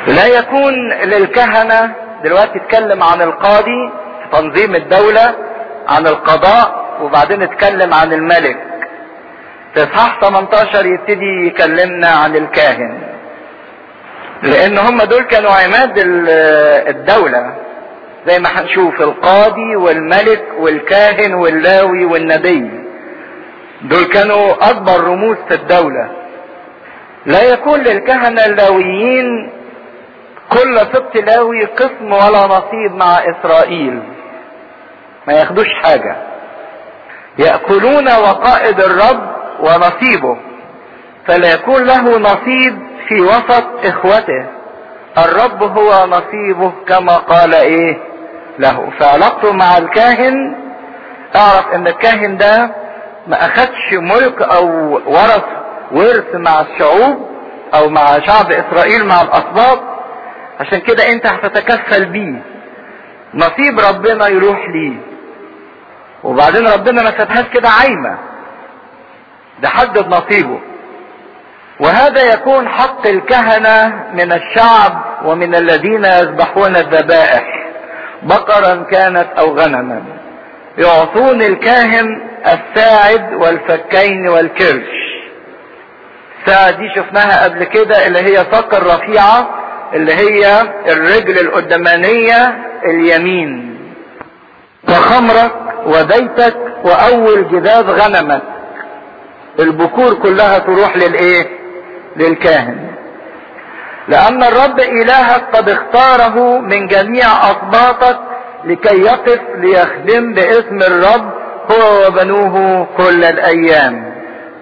لا يكون للكهنة دلوقتي اتكلم عن القاضي في تنظيم الدولة عن القضاء وبعدين اتكلم عن الملك في اصحاح 18 يبتدي يكلمنا عن الكاهن لان هم دول كانوا عماد الدولة زي ما هنشوف القاضي والملك والكاهن واللاوي والنبي دول كانوا اكبر رموز في الدولة لا يكون للكهنة اللاويين كل سبط لاوي قسم ولا نصيب مع اسرائيل ما ياخدوش حاجة يأكلون وقائد الرب ونصيبه فلا يكون له نصيب في وسط اخوته الرب هو نصيبه كما قال ايه له فعلاقته مع الكاهن اعرف ان الكاهن ده ما اخدش ملك او ورث ورث مع الشعوب او مع شعب اسرائيل مع الاسباط عشان كده انت هتتكفل بيه نصيب ربنا يروح ليه وبعدين ربنا ما سابهاش كده عايمه ده حدد نصيبه وهذا يكون حق الكهنة من الشعب ومن الذين يذبحون الذبائح بقرا كانت او غنما يعطون الكاهن الساعد والفكين والكرش الساعد دي شفناها قبل كده اللي هي ساق الرفيعة اللي هي الرجل القدمانية اليمين وخمرك وبيتك واول جداد غنمك البكور كلها تروح للايه للكاهن لان الرب الهك قد اختاره من جميع اسباطك لكي يقف ليخدم باسم الرب هو وبنوه كل الايام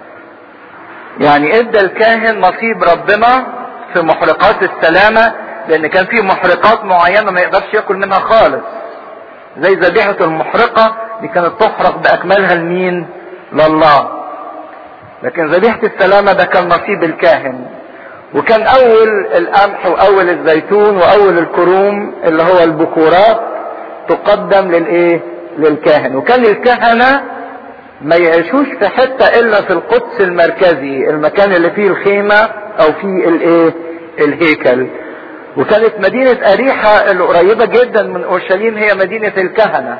يعني ادى الكاهن نصيب ربنا في محرقات السلامة لان كان في محرقات معينة ما يقدرش ياكل منها خالص زي ذبيحة المحرقة دي كانت تحرق باكملها لمين لله لكن ذبيحة السلامة ده كان نصيب الكاهن وكان اول القمح واول الزيتون واول الكروم اللي هو البكورات تقدم للايه للكاهن وكان الكهنة ما يعيشوش في حتة الا في القدس المركزي المكان اللي فيه الخيمة او فيه الايه الهيكل وكانت مدينة اريحة القريبة جدا من اورشليم هي مدينة الكهنة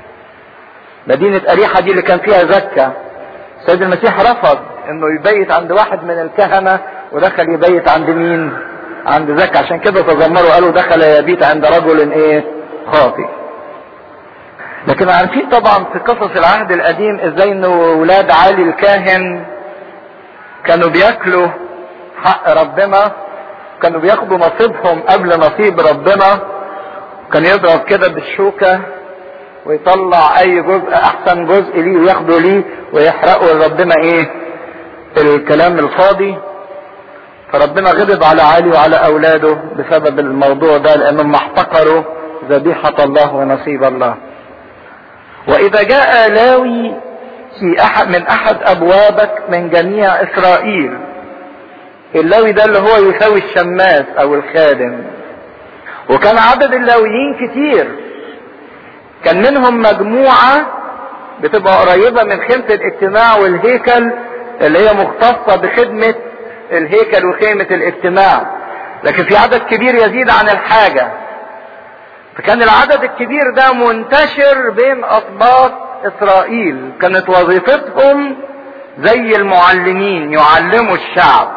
مدينة اريحة دي اللي كان فيها زكة سيد المسيح رفض انه يبيت عند واحد من الكهنة ودخل يبيت عند مين عند زكا عشان كده تذمروا قالوا دخل يبيت عند رجل ايه خاطئ لكن عارفين طبعا في قصص العهد القديم ازاي ان ولاد علي الكاهن كانوا بياكلوا حق ربنا كانوا بياخدوا نصيبهم قبل نصيب ربنا كان يضرب كده بالشوكة ويطلع اي جزء احسن جزء ليه وياخده ليه ويحرقه لربنا ايه الكلام الفاضي فربنا غضب على علي وعلى اولاده بسبب الموضوع ده لانهم احتقروا ذبيحة الله ونصيب الله واذا جاء لاوي في احد من احد ابوابك من جميع اسرائيل اللاوي ده اللي هو يساوي الشماس او الخادم وكان عدد اللاويين كتير كان منهم مجموعة بتبقى قريبة من خيمة الاجتماع والهيكل اللي هي مختصة بخدمة الهيكل وخيمة الاجتماع لكن في عدد كبير يزيد عن الحاجة فكان العدد الكبير ده منتشر بين أطباق إسرائيل كانت وظيفتهم زي المعلمين يعلموا الشعب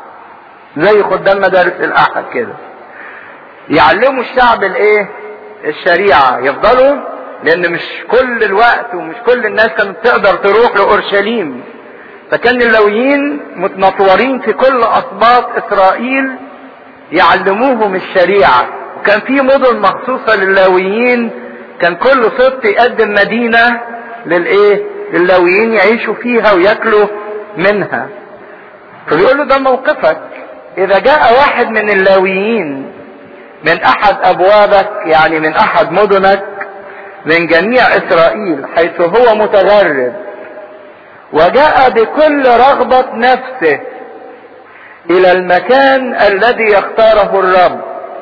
زي خدام مدارس الأحد كده يعلموا الشعب الايه الشريعة يفضلوا لان مش كل الوقت ومش كل الناس كانت تقدر تروح لأورشليم فكان اللويين متنطورين في كل اسباط اسرائيل يعلموهم الشريعة وكان في مدن مخصوصة للاويين كان كل سبط يقدم مدينة للايه للاويين يعيشوا فيها وياكلوا منها فبيقول له ده موقفك اذا جاء واحد من اللاويين من احد ابوابك يعني من احد مدنك من جميع اسرائيل حيث هو متغرب وجاء بكل رغبة نفسه الى المكان الذي يختاره الرب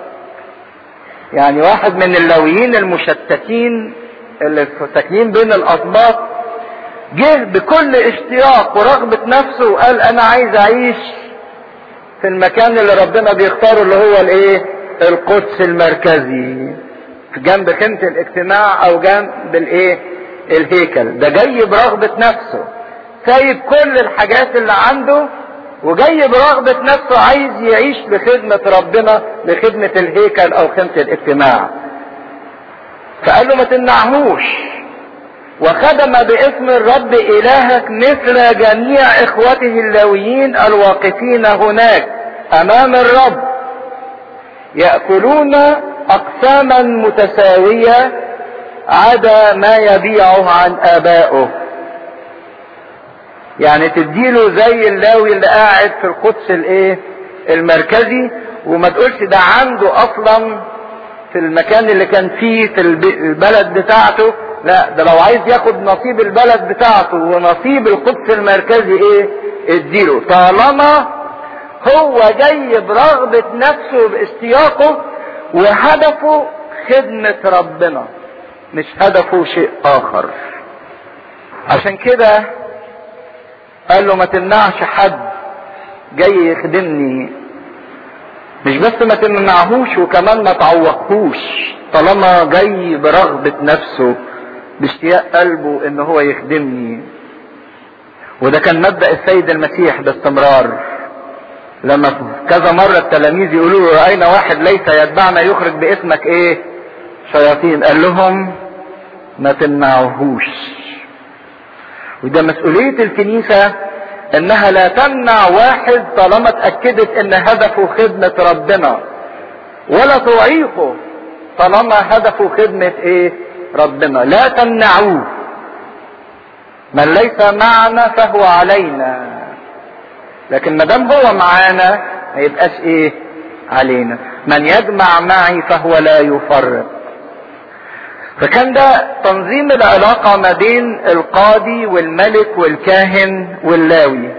يعني واحد من اللويين المشتتين اللي ساكنين بين الاسباط جه بكل اشتياق ورغبة نفسه وقال انا عايز اعيش في المكان اللي ربنا بيختاره اللي هو الايه القدس المركزي في جنب خيمة الاجتماع او جنب الايه الهيكل ده جاي برغبة نفسه سايب كل الحاجات اللي عنده وجاي برغبة نفسه عايز يعيش لخدمة ربنا لخدمة الهيكل او خيمة الاجتماع فقال له ما تمنعهوش وخدم باسم الرب الهك مثل جميع اخوته اللاويين الواقفين هناك امام الرب ياكلون اقساما متساويه عدا ما يبيعه عن ابائه يعني تديله زي اللاوي اللي قاعد في القدس الايه المركزي وما تقولش ده عنده اصلا في المكان اللي كان فيه في البلد بتاعته لا ده لو عايز ياخد نصيب البلد بتاعته ونصيب القدس المركزي ايه اديله طالما هو جاي برغبة نفسه باشتياقه وهدفه خدمة ربنا مش هدفه شيء اخر عشان كده قال له ما تمنعش حد جاي يخدمني مش بس ما تمنعهوش وكمان ما تعوقهوش طالما جاي برغبة نفسه باشتياق قلبه ان هو يخدمني وده كان مبدأ السيد المسيح باستمرار لما كذا مرة التلاميذ يقولوا له رأينا واحد ليس يتبعنا يخرج باسمك ايه شياطين قال لهم ما تمنعوهوش وده مسؤولية الكنيسة انها لا تمنع واحد طالما اتأكدت ان هدفه خدمة ربنا ولا تعيقه طالما هدفه خدمة ايه ربنا لا تمنعوه من ليس معنا فهو علينا لكن ما دام هو معانا ما يبقاش ايه علينا من يجمع معي فهو لا يفرق فكان ده تنظيم العلاقة ما بين القاضي والملك والكاهن واللاوي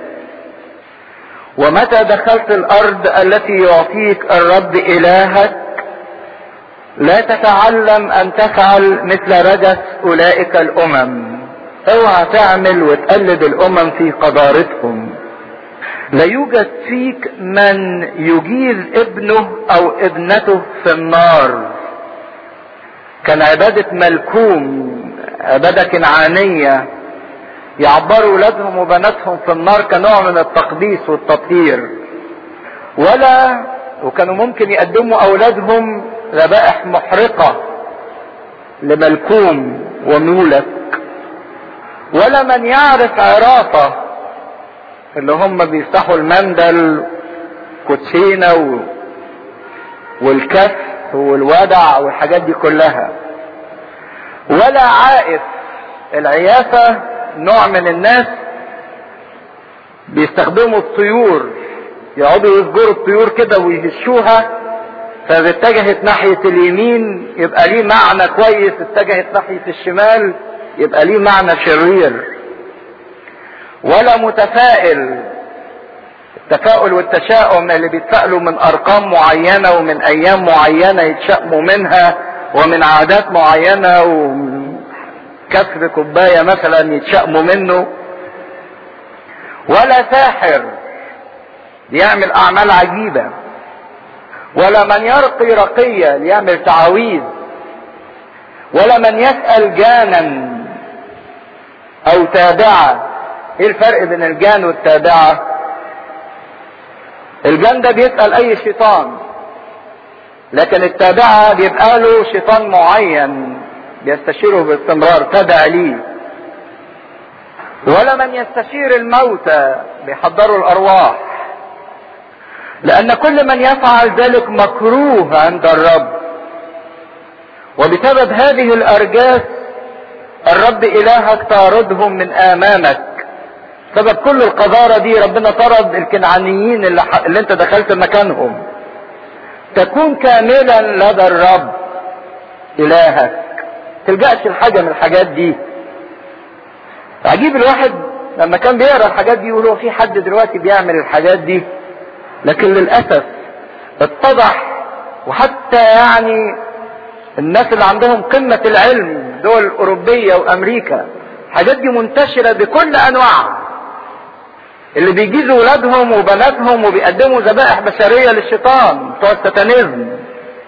ومتى دخلت الارض التي يعطيك الرب الهك لا تتعلم ان تفعل مثل رجس اولئك الامم اوعى تعمل وتقلد الامم في قدارتهم لا يوجد فيك من يجيز ابنه او ابنته في النار كان عبادة ملكوم عبادة كنعانية يعبروا ولادهم وبناتهم في النار كنوع من التقديس والتطهير ولا وكانوا ممكن يقدموا اولادهم ذبائح محرقة لملكوم ومولك ولا من يعرف عرافة اللي هم بيفتحوا المندل كوتشينة و... والكف والودع والحاجات دي كلها ولا عائف العيافة نوع من الناس بيستخدموا الطيور يقعدوا يسجروا الطيور كده ويهشوها فاذا اتجهت ناحية اليمين يبقى ليه معنى كويس اتجهت ناحية الشمال يبقى ليه معنى شرير ولا متفائل التفاؤل والتشاؤم اللي بيتفائلوا من ارقام معينه ومن ايام معينه يتشائموا منها ومن عادات معينه وكسر كوبايه مثلا يتشائموا منه ولا ساحر يعمل اعمال عجيبه ولا من يرقي رقيه ليعمل تعاويذ ولا من يسال جانا او تابعه ايه الفرق بين الجان والتابعه الجان ده بيسأل اي شيطان لكن التابعة بيبقى له شيطان معين بيستشيره باستمرار تبع ليه ولا من يستشير الموتى بيحضروا الارواح لان كل من يفعل ذلك مكروه عند الرب وبسبب هذه الارجاس الرب الهك طاردهم من امامك سبب كل القذارة دي ربنا طرد الكنعانيين اللي, ح... اللي انت دخلت مكانهم تكون كاملا لدى الرب الهك تلجأش لحاجة من الحاجات دي عجيب الواحد لما كان بيقرا الحاجات دي يقول هو في حد دلوقتي بيعمل الحاجات دي لكن للاسف اتضح وحتى يعني الناس اللي عندهم قمة العلم دول أوروبية وأمريكا الحاجات دي منتشرة بكل أنواعها اللي بيجيزوا ولادهم وبناتهم وبيقدموا ذبائح بشريه للشيطان بتوع الساتانيزم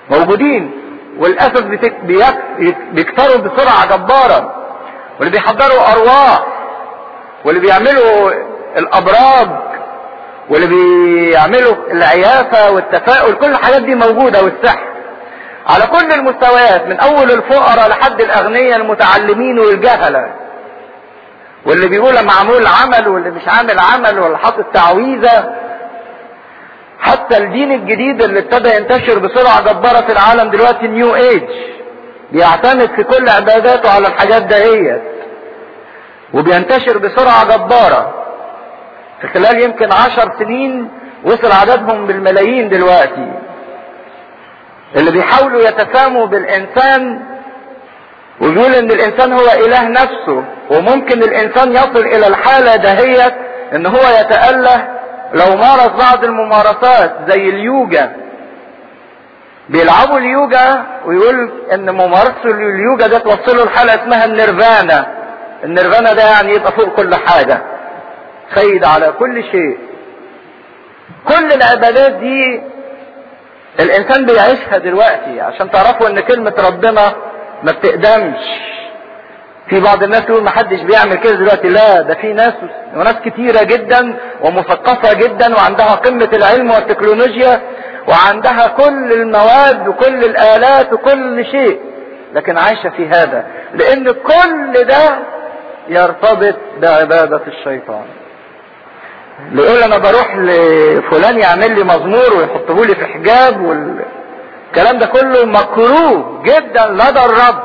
موجودين وللاسف بيكتروا بسرعه جباره واللي بيحضروا ارواح واللي بيعملوا الابراج واللي بيعملوا العيافه والتفاؤل كل الحاجات دي موجوده والسحر على كل المستويات من اول الفقراء لحد الاغنياء المتعلمين والجهله واللي بيقول معمول عمل واللي مش عامل عمل واللي حاطط تعويذه حتى الدين الجديد اللي ابتدى ينتشر بسرعه جباره في العالم دلوقتي نيو ايج بيعتمد في كل عباداته على الحاجات دهيت وبينتشر بسرعه جباره في خلال يمكن عشر سنين وصل عددهم بالملايين دلوقتي اللي بيحاولوا يتساموا بالانسان ويقول ان الانسان هو اله نفسه وممكن الانسان يصل الى الحالة دهيت ان هو يتأله لو مارس بعض الممارسات زي اليوجا بيلعبوا اليوجا ويقول ان ممارسة اليوجا ده توصله لحالة اسمها النيرفانا النيرفانا ده يعني يبقى فوق كل حاجة سيد على كل شيء كل العبادات دي الانسان بيعيشها دلوقتي عشان تعرفوا ان كلمة ربنا ما بتقدمش في بعض الناس يقول ما حدش بيعمل كده دلوقتي لا ده في ناس وناس كتيرة جدا ومثقفة جدا وعندها قمة العلم والتكنولوجيا وعندها كل المواد وكل الآلات وكل شيء لكن عايشة في هذا لأن كل ده يرتبط بعبادة الشيطان بيقول انا بروح لفلان يعمل لي مزمور ويحطه لي في حجاب والكلام ده كله مكروه جدا لدى الرب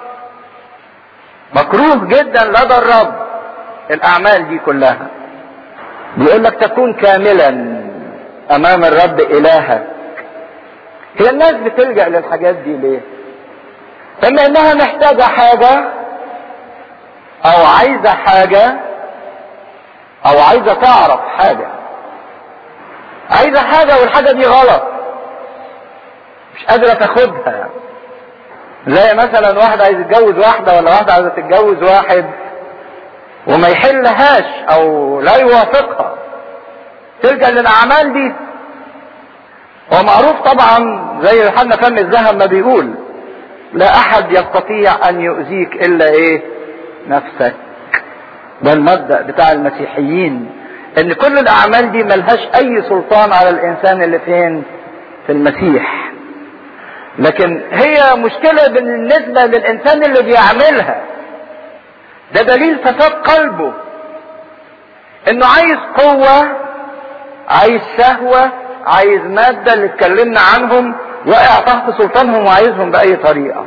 مكروه جدا لدى الرب الاعمال دي كلها بيقول لك تكون كاملا امام الرب الهك هي الناس بتلجأ للحاجات دي ليه اما انها محتاجة حاجة او عايزة حاجة او عايزة تعرف حاجة عايزة حاجة والحاجة دي غلط مش قادرة تاخدها زي مثلا واحد عايز يتجوز واحدة ولا واحدة عايزة تتجوز واحد وما يحلهاش او لا يوافقها تلجأ للاعمال دي هو معروف طبعا زي يوحنا فم الذهب ما بيقول لا احد يستطيع ان يؤذيك الا ايه نفسك ده المبدأ بتاع المسيحيين ان كل الاعمال دي ملهاش اي سلطان على الانسان اللي فين في المسيح لكن هي مشكلة بالنسبة للانسان اللي بيعملها ده دليل فساد قلبه انه عايز قوة عايز شهوة عايز مادة اللي اتكلمنا عنهم واقع تحت سلطانهم وعايزهم بأي طريقة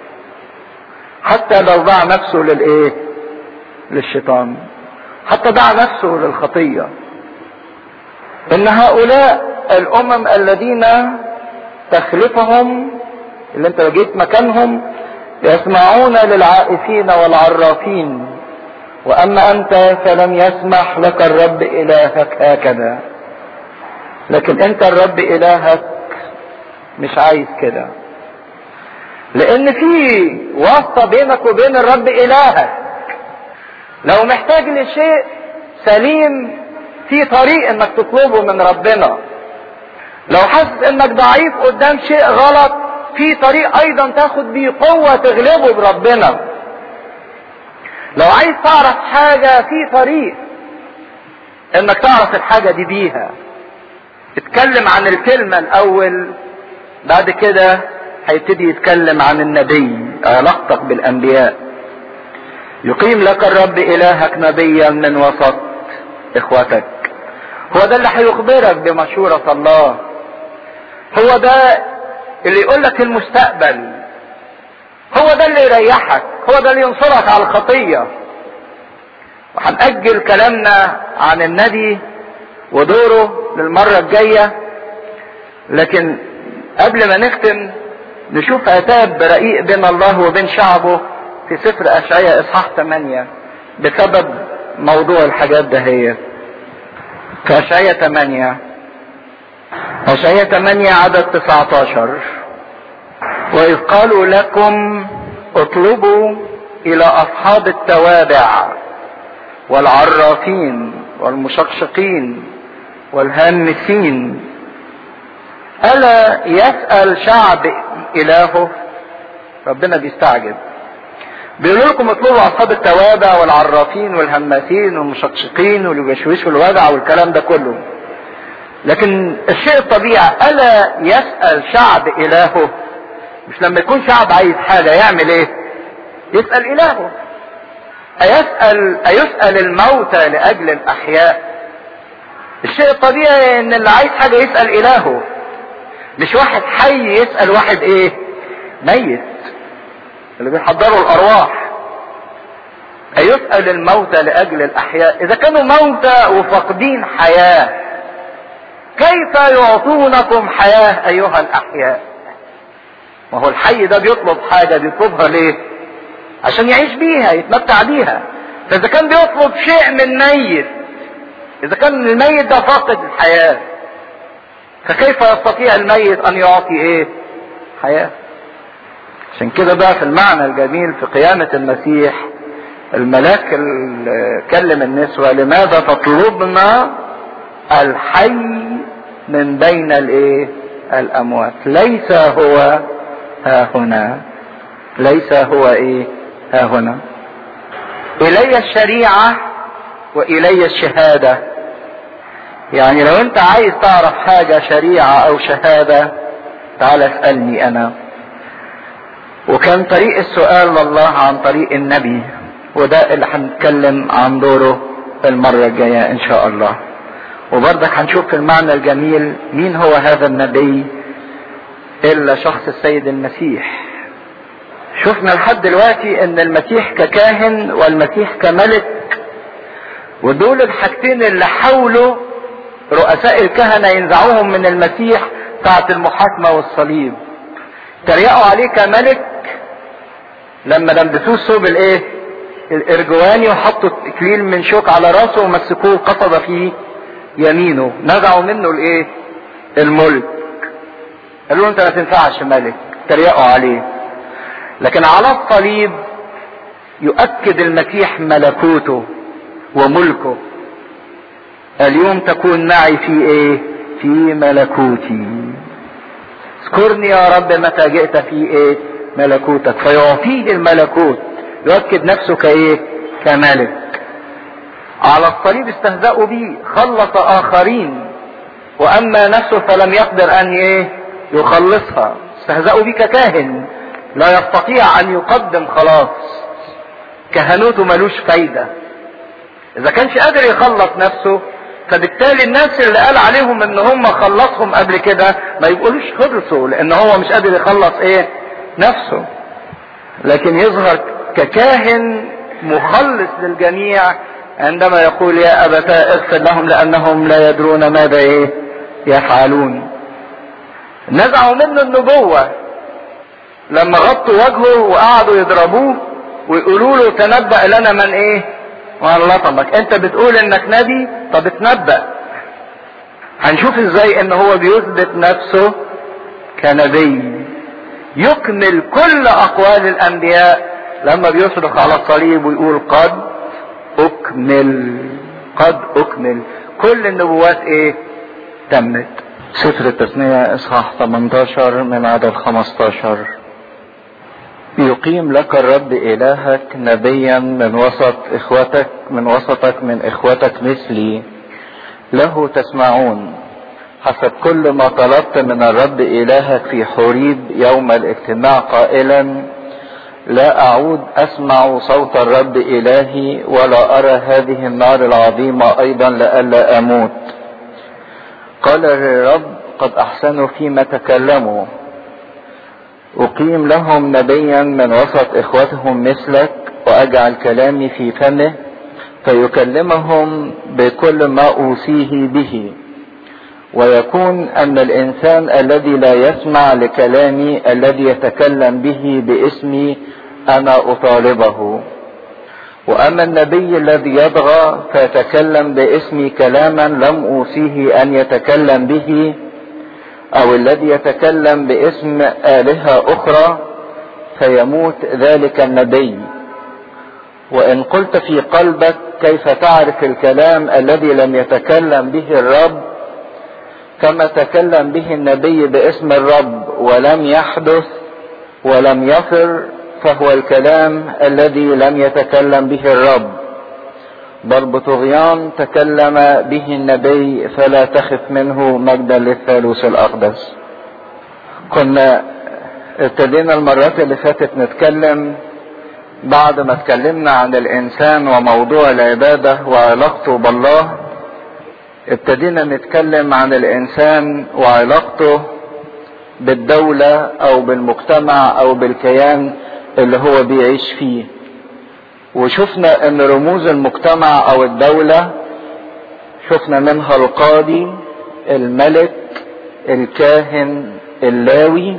حتى لو باع نفسه للايه للشيطان حتى دعا نفسه للخطية ان هؤلاء الامم الذين تخلفهم اللي انت جيت مكانهم يسمعون للعائفين والعرافين واما انت فلم يسمح لك الرب الهك هكذا لكن انت الرب الهك مش عايز كده لان في واسطة بينك وبين الرب الهك لو محتاج لشيء سليم في طريق انك تطلبه من ربنا لو حاسس انك ضعيف قدام شيء غلط في طريق ايضا تاخد بيه قوة تغلبه بربنا لو عايز تعرف حاجة في طريق انك تعرف الحاجة دي بيها اتكلم عن الكلمة الاول بعد كده هيبتدي يتكلم عن النبي علاقتك بالانبياء يقيم لك الرب الهك نبيا من وسط اخوتك هو ده اللي هيخبرك بمشورة الله هو ده اللي يقول لك المستقبل هو ده اللي يريحك هو ده اللي ينصرك على الخطية وهنأجل كلامنا عن النبي ودوره للمرة الجاية لكن قبل ما نختم نشوف عتاب رقيق بين الله وبين شعبه في سفر أشعياء إصحاح 8 بسبب موضوع الحاجات ده هي في أشعياء 8 أشعياء 8 عدد 19 وإذ قالوا لكم اطلبوا إلى أصحاب التوابع والعرافين والمشقشقين والهامسين الا يسأل شعب الهه ربنا بيستعجب بيقولوا لكم اطلبوا اصحاب التوابع والعرافين والهماسين والمشقشقين واللي بيشوشوا الوجع والكلام ده كله لكن الشيء الطبيعي الا يسأل شعب الهه مش لما يكون شعب عايز حاجة يعمل ايه يسأل الهه أيسأل أيسأل الموتى لأجل الأحياء الشيء الطبيعي ان اللي عايز حاجة يسأل إلهه مش واحد حي يسأل واحد ايه ميت اللي بيحضروا الأرواح أيسأل الموتى لأجل الأحياء إذا كانوا موتى وفاقدين حياة كيف يعطونكم حياة أيها الأحياء ما هو الحي ده بيطلب حاجة بيطلبها ليه عشان يعيش بيها يتمتع بيها فاذا كان بيطلب شيء من ميت اذا كان الميت ده فاقد الحياة فكيف يستطيع الميت ان يعطي ايه حياة عشان كده بقى في المعنى الجميل في قيامة المسيح الملاك اللي كلم النسوة لماذا تطلبنا الحي من بين الايه الاموات ليس هو ها هنا ليس هو ايه ها هنا الي الشريعة والي الشهادة يعني لو انت عايز تعرف حاجة شريعة او شهادة تعال اسألني انا وكان طريق السؤال لله عن طريق النبي وده اللي هنتكلم عن دوره المرة الجاية ان شاء الله وبرضك هنشوف في المعنى الجميل مين هو هذا النبي الا شخص السيد المسيح شفنا لحد دلوقتي ان المسيح ككاهن والمسيح كملك ودول الحاجتين اللي حاولوا رؤساء الكهنة ينزعوهم من المسيح ساعة المحاكمة والصليب تريقوا عليه كملك لما لبسوه الثوب الايه الارجواني وحطوا اكليل من شوك على راسه ومسكوه قصد في يمينه نزعوا منه الايه الملك قالوا له انت ما تنفعش ملك تريقوا عليه لكن على الصليب يؤكد المسيح ملكوته وملكه اليوم تكون معي في ايه في ملكوتي اذكرني يا رب متى جئت في ايه ملكوتك فيعطيه الملكوت يؤكد نفسه كايه كملك على الصليب استهزأوا به خلص اخرين واما نفسه فلم يقدر ان ايه يخلصها استهزأوا به ككاهن لا يستطيع ان يقدم خلاص كهنوته ملوش فايدة اذا كانش قادر يخلص نفسه فبالتالي الناس اللي قال عليهم ان هم خلصهم قبل كده ما يبقولوش خلصوا لان هو مش قادر يخلص ايه نفسه لكن يظهر ككاهن مخلص للجميع عندما يقول يا ابتاء اغفر لهم لانهم لا يدرون ماذا ايه يفعلون نزعوا منه النبوة لما غطوا وجهه وقعدوا يضربوه ويقولوا له تنبأ لنا من ايه ومن لطمك انت بتقول انك نبي طب اتنبأ هنشوف ازاي ان هو بيثبت نفسه كنبي يكمل كل اقوال الانبياء لما بيصرخ على الصليب ويقول قد اكمل قد اكمل كل النبوات ايه تمت سفر التثنية اصحاح 18 من عدد 15 يقيم لك الرب الهك نبيا من وسط اخوتك من وسطك من اخوتك مثلي له تسمعون حسب كل ما طلبت من الرب الهك في حريب يوم الاجتماع قائلا لا اعود اسمع صوت الرب الهي ولا ارى هذه النار العظيمه ايضا لئلا اموت قال الرب قد احسنوا فيما تكلموا اقيم لهم نبيا من وسط اخوتهم مثلك واجعل كلامي في فمه فيكلمهم بكل ما اوصيه به ويكون ان الانسان الذي لا يسمع لكلامي الذي يتكلم به باسمي انا اطالبه واما النبي الذي يطغى فيتكلم باسمي كلاما لم اوصيه ان يتكلم به او الذي يتكلم باسم الهه اخرى فيموت ذلك النبي وان قلت في قلبك كيف تعرف الكلام الذي لم يتكلم به الرب كما تكلم به النبي باسم الرب ولم يحدث ولم يفر فهو الكلام الذي لم يتكلم به الرب بل بطغيان تكلم به النبي فلا تخف منه مجدا للثالوث الاقدس كنا ابتدينا المرات اللي فاتت نتكلم بعد ما اتكلمنا عن الانسان وموضوع العباده وعلاقته بالله ابتدينا نتكلم عن الانسان وعلاقته بالدوله او بالمجتمع او بالكيان اللي هو بيعيش فيه وشفنا ان رموز المجتمع او الدوله شفنا منها القاضي الملك الكاهن اللاوي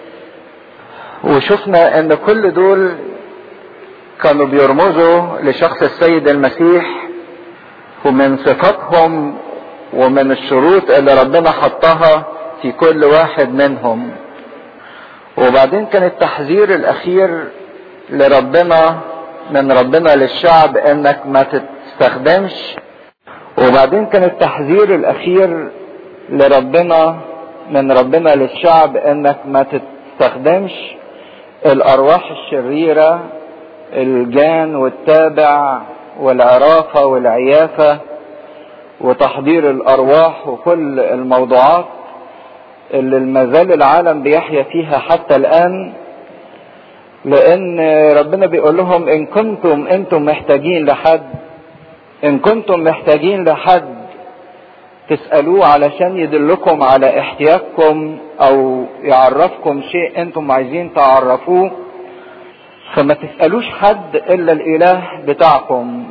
وشفنا ان كل دول كانوا بيرمزوا لشخص السيد المسيح ومن صفاتهم ومن الشروط اللي ربنا حطها في كل واحد منهم وبعدين كان التحذير الاخير لربنا من ربنا للشعب انك ما تستخدمش وبعدين كان التحذير الاخير لربنا من ربنا للشعب انك ما تستخدمش الارواح الشريره الجان والتابع والعرافه والعيافه وتحضير الارواح وكل الموضوعات اللي مازال العالم بيحيا فيها حتى الان لان ربنا بيقول لهم ان كنتم انتم محتاجين لحد ان كنتم محتاجين لحد تسألوه علشان يدلكم على احتياجكم او يعرفكم شيء انتم عايزين تعرفوه فما تسألوش حد الا الاله بتاعكم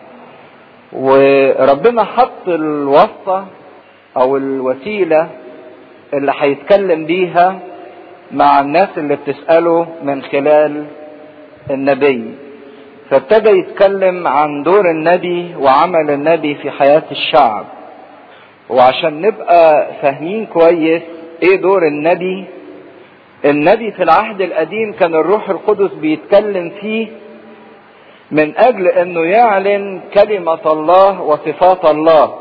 وربنا حط الوصفة او الوسيلة اللي هيتكلم بيها مع الناس اللي بتسأله من خلال النبي فابتدى يتكلم عن دور النبي وعمل النبي في حياة الشعب وعشان نبقى فاهمين كويس ايه دور النبي النبي في العهد القديم كان الروح القدس بيتكلم فيه من اجل انه يعلن كلمة الله وصفات الله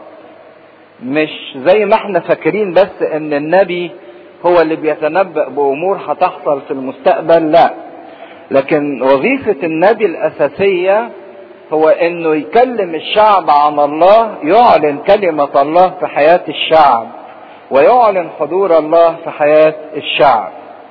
مش زي ما احنا فاكرين بس ان النبي هو اللي بيتنبأ بامور هتحصل في المستقبل لا لكن وظيفة النبي الاساسية هو انه يكلم الشعب عن الله يعلن كلمة الله في حياة الشعب ويعلن حضور الله في حياة الشعب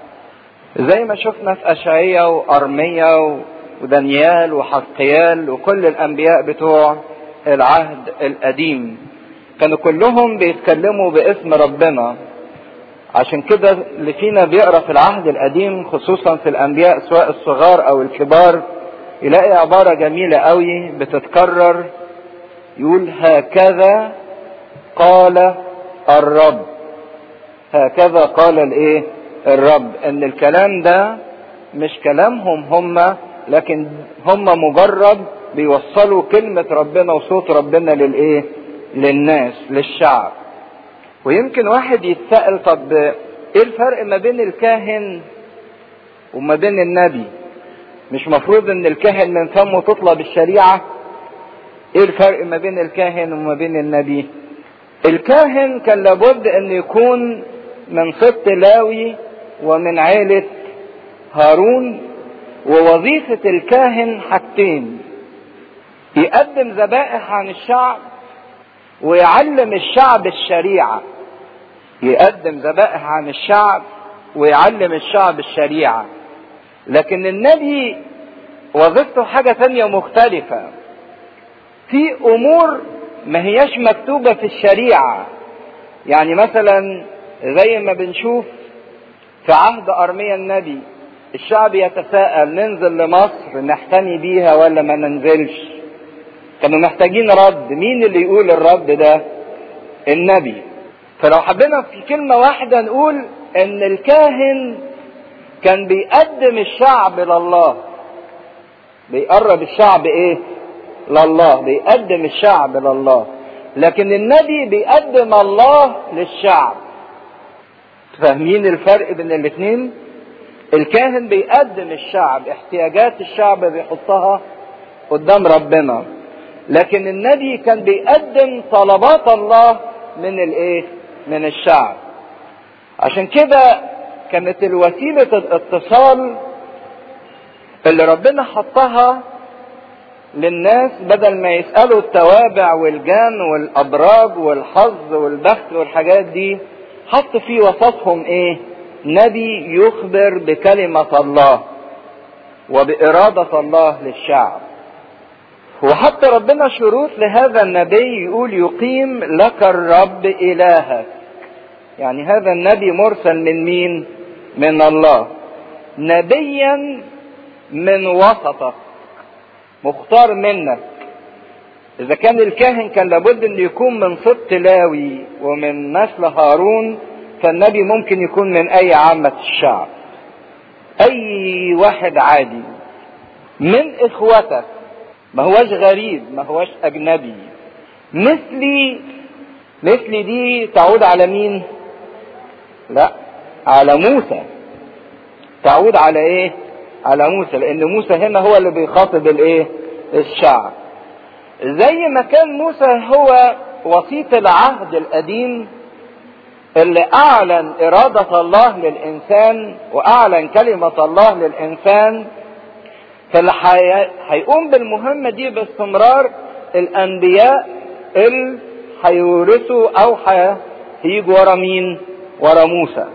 زي ما شفنا في اشعية وارمية ودانيال وحزقيال وكل الانبياء بتوع العهد القديم كانوا كلهم بيتكلموا باسم ربنا عشان كده اللي فينا بيقرا في العهد القديم خصوصا في الانبياء سواء الصغار او الكبار يلاقي عبارة جميلة قوي بتتكرر يقول هكذا قال الرب هكذا قال الايه الرب ان الكلام ده مش كلامهم هم لكن هم مجرد بيوصلوا كلمة ربنا وصوت ربنا للايه للناس للشعب ويمكن واحد يتسأل طب ايه الفرق ما بين الكاهن وما بين النبي مش مفروض ان الكاهن من فمه تطلب الشريعة ايه الفرق ما بين الكاهن وما بين النبي الكاهن كان لابد ان يكون من سبط لاوي ومن عيلة هارون ووظيفة الكاهن حاجتين يقدم ذبائح عن الشعب ويعلم الشعب الشريعة يقدم ذبائح عن الشعب ويعلم الشعب الشريعة لكن النبي وظيفته حاجة تانية مختلفة في امور ما هياش مكتوبة في الشريعة يعني مثلا زي ما بنشوف في عهد ارميا النبي الشعب يتساءل ننزل لمصر نحتمي بيها ولا ما ننزلش كانوا محتاجين رد مين اللي يقول الرد ده النبي فلو حبينا في كلمة واحدة نقول ان الكاهن كان بيقدم الشعب لله بيقرب الشعب ايه لله بيقدم الشعب لله لكن النبي بيقدم الله للشعب فاهمين الفرق بين الاثنين الكاهن بيقدم الشعب احتياجات الشعب بيحطها قدام ربنا لكن النبي كان بيقدم طلبات الله من الايه من الشعب عشان كده كانت الوسيلة الاتصال اللي ربنا حطها للناس بدل ما يسألوا التوابع والجان والأبراج والحظ والبخت والحاجات دي حط في وسطهم ايه نبي يخبر بكلمة الله وبإرادة الله للشعب وحط ربنا شروط لهذا النبي يقول يقيم لك الرب إلهك يعني هذا النبي مرسل من مين من الله نبيا من وسطك مختار منك اذا كان الكاهن كان لابد انه يكون من سبط لاوي ومن نسل هارون فالنبي ممكن يكون من اي عامة الشعب اي واحد عادي من اخوتك ما هوش غريب ما هوش اجنبي مثلي مثلي دي تعود على مين لا على موسى تعود على ايه على موسى لان موسى هنا هو اللي بيخاطب الايه الشعب زي ما كان موسى هو وسيط العهد القديم اللي اعلن ارادة الله للانسان واعلن كلمة الله للانسان فاللي هيقوم بالمهمة دي باستمرار الانبياء اللي هيورثوا او هيجوا ورا مين ورا موسى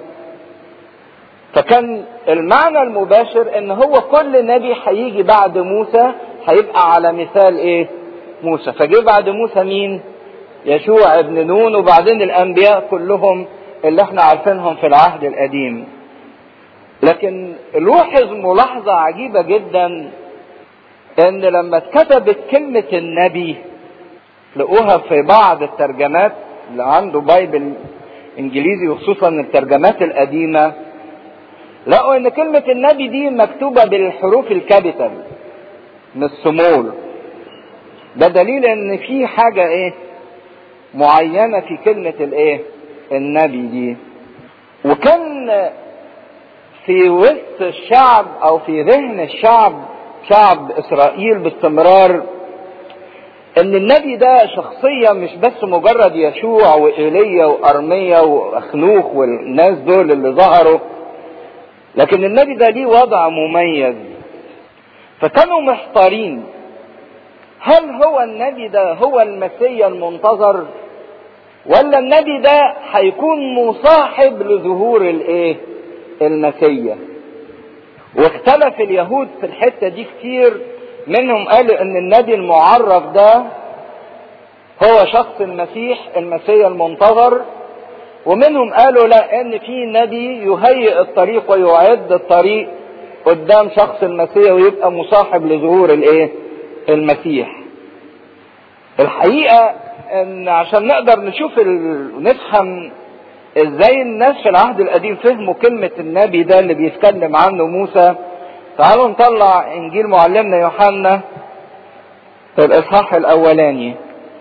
فكان المعنى المباشر ان هو كل نبي هيجي بعد موسى هيبقى على مثال ايه موسى فجه بعد موسى مين يشوع ابن نون وبعدين الانبياء كلهم اللي احنا عارفينهم في العهد القديم لكن لوحظ ملاحظة عجيبة جدا ان لما اتكتبت كلمة النبي لقوها في بعض الترجمات اللي عنده بايبل انجليزي وخصوصا الترجمات القديمة لقوا ان كلمة النبي دي مكتوبة بالحروف الكابيتال مش سمول ده دليل ان في حاجة ايه معينة في كلمة الايه النبي دي وكان في وسط الشعب او في ذهن الشعب شعب اسرائيل باستمرار ان النبي ده شخصية مش بس مجرد يشوع وإيليا وأرميا وأخنوخ والناس دول اللي ظهروا لكن النبي ده ليه وضع مميز فكانوا محتارين هل هو النبي ده هو المسيا المنتظر ولا النبي ده هيكون مصاحب لظهور الايه المسيا واختلف اليهود في الحته دي كتير منهم قالوا ان النبي المعرف ده هو شخص المسيح المسيا المنتظر ومنهم قالوا لا ان في نبي يهيئ الطريق ويعد الطريق قدام شخص المسيح ويبقى مصاحب لظهور الايه المسيح الحقيقه ان عشان نقدر نشوف ونفهم ازاي الناس في العهد القديم فهموا كلمة النبي ده اللي بيتكلم عنه موسى تعالوا نطلع انجيل معلمنا يوحنا في الاصحاح الاولاني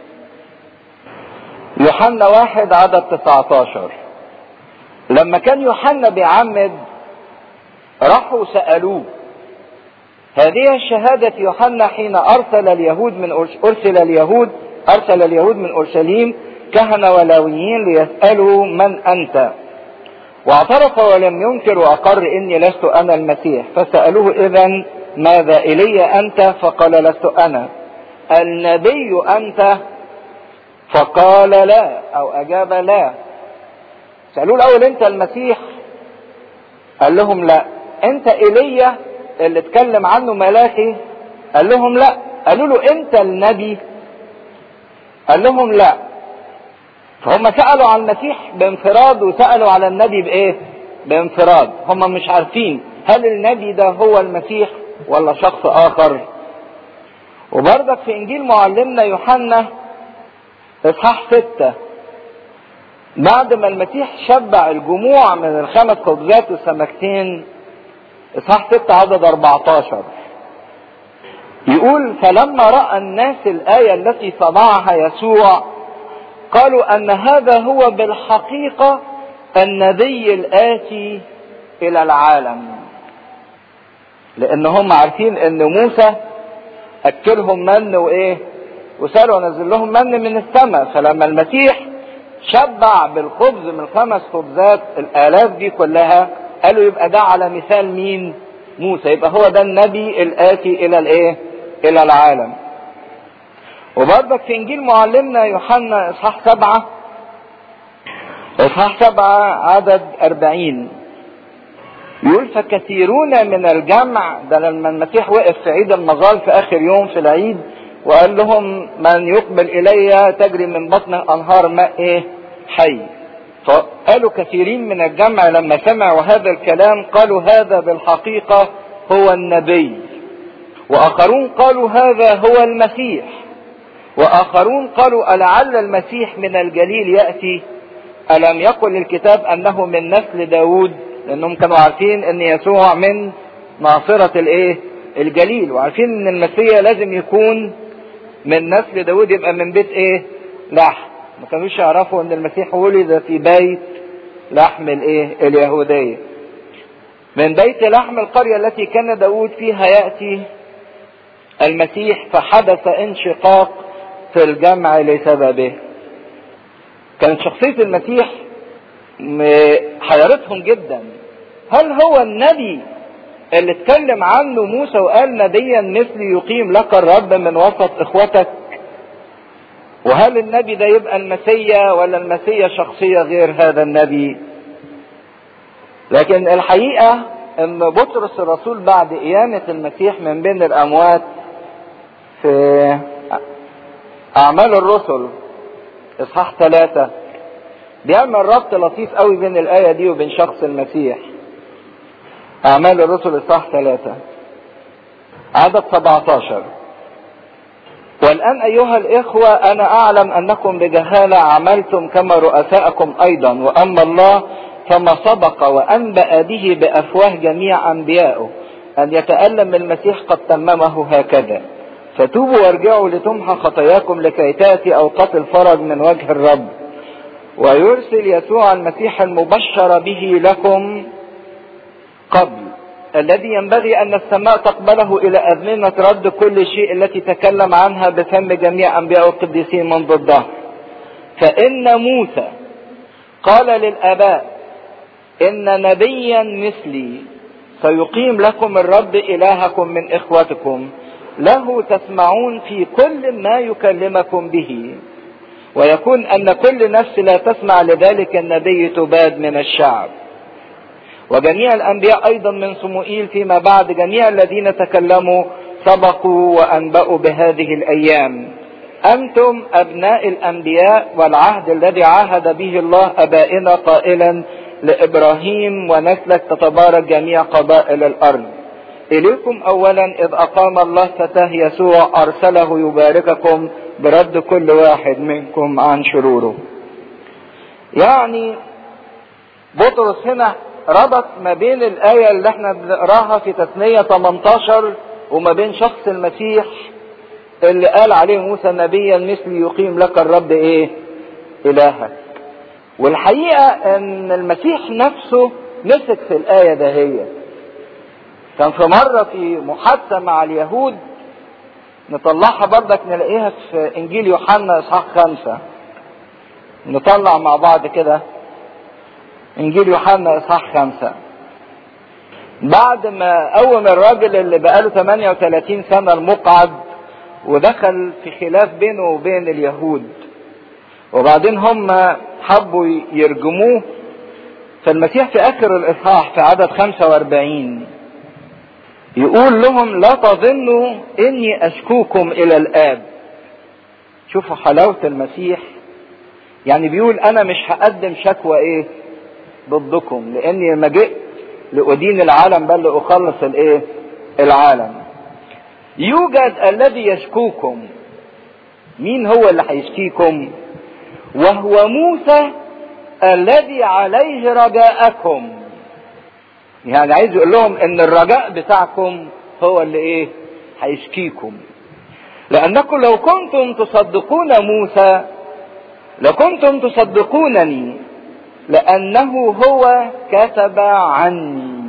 يوحنا واحد عدد 19 لما كان يوحنا بيعمد راحوا سألوه هذه شهادة يوحنا حين أرسل اليهود من أرسل اليهود أرسل اليهود من أورشليم كهنة ولاويين ليسألوا من أنت واعترف ولم ينكر وأقر إني لست أنا المسيح فسألوه إذا ماذا إلي أنت فقال لست أنا النبي أنت فقال لا أو أجاب لا سألوه الأول أنت المسيح قال لهم لا أنت إيليا اللي اتكلم عنه ملاكي قال لهم لا قالوا له أنت النبي قال لهم لا فهم سألوا عن المسيح بانفراد وسألوا على النبي بإيه؟ بانفراد هم مش عارفين هل النبي ده هو المسيح ولا شخص آخر وبرضك في إنجيل معلمنا يوحنا إصحاح ستة بعد ما المسيح شبع الجموع من الخمس خبزات والسمكتين إصحاح ستة عدد 14 يقول فلما رأى الناس الآية التي صنعها يسوع قالوا أن هذا هو بالحقيقة النبي الآتي إلى العالم لأن هم عارفين أن موسى أكلهم من وإيه وسألوا نزل لهم من من السماء فلما المسيح شبع بالخبز من خمس خبزات الالاف دي كلها قالوا يبقى ده على مثال مين موسى يبقى هو ده النبي الاتي الى الايه الى العالم وبرضك في انجيل معلمنا يوحنا اصحاح سبعة اصحاح سبعة عدد اربعين يقول فكثيرون من الجمع ده لما المسيح وقف في عيد المظال في اخر يوم في العيد وقال لهم من يقبل الي تجري من بطنه انهار ماء ايه حي فقالوا كثيرين من الجمع لما سمعوا هذا الكلام قالوا هذا بالحقيقة هو النبي واخرون قالوا هذا هو المسيح واخرون قالوا ألعل المسيح من الجليل يأتي ألم يقل الكتاب أنه من نسل داود لأنهم كانوا عارفين أن يسوع من ناصرة الإيه الجليل وعارفين أن المسيح لازم يكون من نسل داود يبقى من بيت إيه لحم ما كانوش يعرفوا أن المسيح ولد في بيت لحم الإيه اليهودية من بيت لحم القرية التي كان داود فيها يأتي المسيح فحدث انشقاق في الجمع لسببه كانت شخصية المسيح حيرتهم جدا هل هو النبي اللي اتكلم عنه موسى وقال نبيا مثلي يقيم لك الرب من وسط اخوتك وهل النبي ده يبقى المسيا ولا المسيا شخصية غير هذا النبي لكن الحقيقة ان بطرس الرسول بعد قيامة المسيح من بين الاموات في اعمال الرسل اصحاح ثلاثة بيعمل ربط لطيف قوي بين الآية دي وبين شخص المسيح أعمال الرسل إصحاح ثلاثة عدد 17 والآن أيها الإخوة أنا أعلم أنكم بجهالة عملتم كما رؤساءكم أيضا وأما الله فما سبق وأنبأ به بأفواه جميع أنبيائه أن يتألم المسيح قد تممه هكذا فتوبوا وارجعوا لتمحى خطاياكم لكي تأتي أوقات الفرج من وجه الرب ويرسل يسوع المسيح المبشر به لكم قبل الذي ينبغي أن السماء تقبله إلى أزمنة رد كل شيء التي تكلم عنها بفم جميع أنبياء القديسين منذ الظهر فإن موسى قال للآباء إن نبيا مثلي سيقيم لكم الرب إلهكم من إخوتكم له تسمعون في كل ما يكلمكم به ويكون أن كل نفس لا تسمع لذلك النبي تباد من الشعب وجميع الأنبياء أيضا من صموئيل فيما بعد جميع الذين تكلموا سبقوا وأنبأوا بهذه الأيام أنتم أبناء الأنبياء والعهد الذي عاهد به الله أبائنا قائلا لإبراهيم ونسلك تتبارك جميع قبائل الأرض إليكم أولا إذ أقام الله فتاه يسوع أرسله يبارككم برد كل واحد منكم عن شروره يعني بطرس هنا ربط ما بين الآية اللي احنا بنقراها في تثنية 18 وما بين شخص المسيح اللي قال عليه موسى نبيا مثلي يقيم لك الرب ايه إلهك والحقيقة ان المسيح نفسه مسك في الآية دهيت كان في مرة في محادثة مع اليهود نطلعها بردك نلاقيها في انجيل يوحنا اصحاح خمسة نطلع مع بعض كده انجيل يوحنا اصحاح خمسة بعد ما قوم الراجل اللي بقاله 38 سنة المقعد ودخل في خلاف بينه وبين اليهود وبعدين هم حبوا يرجموه فالمسيح في اخر الاصحاح في عدد 45 يقول لهم لا تظنوا اني اشكوكم الى الاب شوفوا حلاوة المسيح يعني بيقول انا مش هقدم شكوى ايه ضدكم لاني ما جئت لادين العالم بل لاخلص الايه العالم يوجد الذي يشكوكم مين هو اللي هيشكيكم وهو موسى الذي عليه رجاءكم يعني عايز يقول لهم ان الرجاء بتاعكم هو اللي ايه هيشكيكم لانكم لو كنتم تصدقون موسى لكنتم تصدقونني لانه هو كتب عني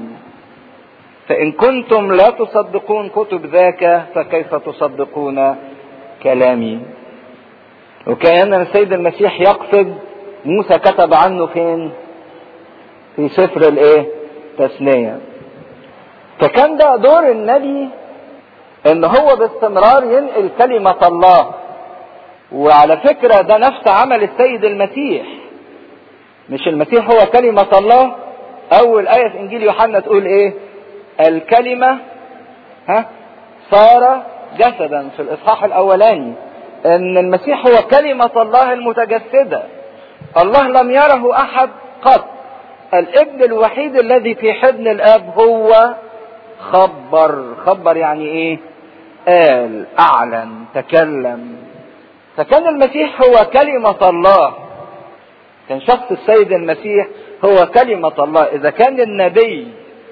فان كنتم لا تصدقون كتب ذاك فكيف تصدقون كلامي وكان السيد المسيح يقصد موسى كتب عنه فين في سفر الايه تثنية فكان ده دور النبي ان هو باستمرار ينقل كلمة الله وعلى فكرة ده نفس عمل السيد المسيح مش المسيح هو كلمة الله اول آية في انجيل يوحنا تقول ايه الكلمة ها صار جسدا في الاصحاح الاولاني ان المسيح هو كلمة الله المتجسدة الله لم يره احد قط الابن الوحيد الذي في حضن الاب هو خبر خبر يعني ايه قال اعلن تكلم فكان المسيح هو كلمة الله كان شخص السيد المسيح هو كلمة الله اذا كان النبي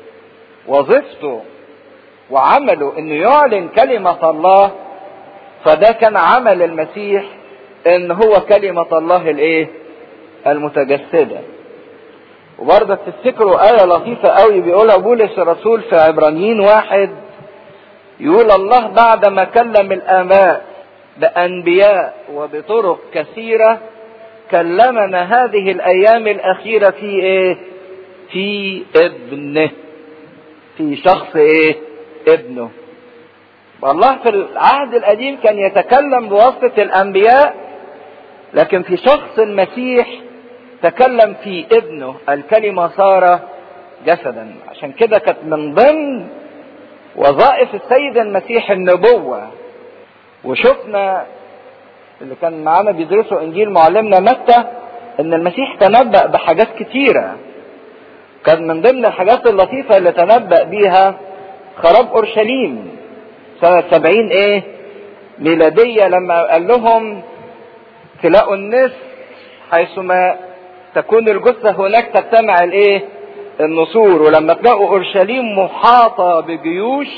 وظيفته وعمله انه يعلن كلمة الله فده كان عمل المسيح ان هو كلمة الله الايه المتجسدة وبرضه تفتكروا آية لطيفة قوي بيقولها بولس الرسول في عبرانيين واحد يقول الله بعدما كلم الآباء بأنبياء وبطرق كثيرة كلمنا هذه الأيام الأخيرة في إيه؟ في ابنه في شخص إيه؟ ابنه الله في العهد القديم كان يتكلم بواسطة الأنبياء لكن في شخص المسيح تكلم في ابنه الكلمة صار جسدا عشان كده كانت من ضمن وظائف السيد المسيح النبوة وشفنا اللي كان معانا بيدرسوا انجيل معلمنا متى ان المسيح تنبأ بحاجات كتيرة كان من ضمن الحاجات اللطيفة اللي تنبأ بيها خراب اورشليم سنة سبعين ايه ميلادية لما قال لهم تلاقوا الناس حيثما تكون الجثة هناك تجتمع الايه النسور ولما تلاقوا اورشليم محاطة بجيوش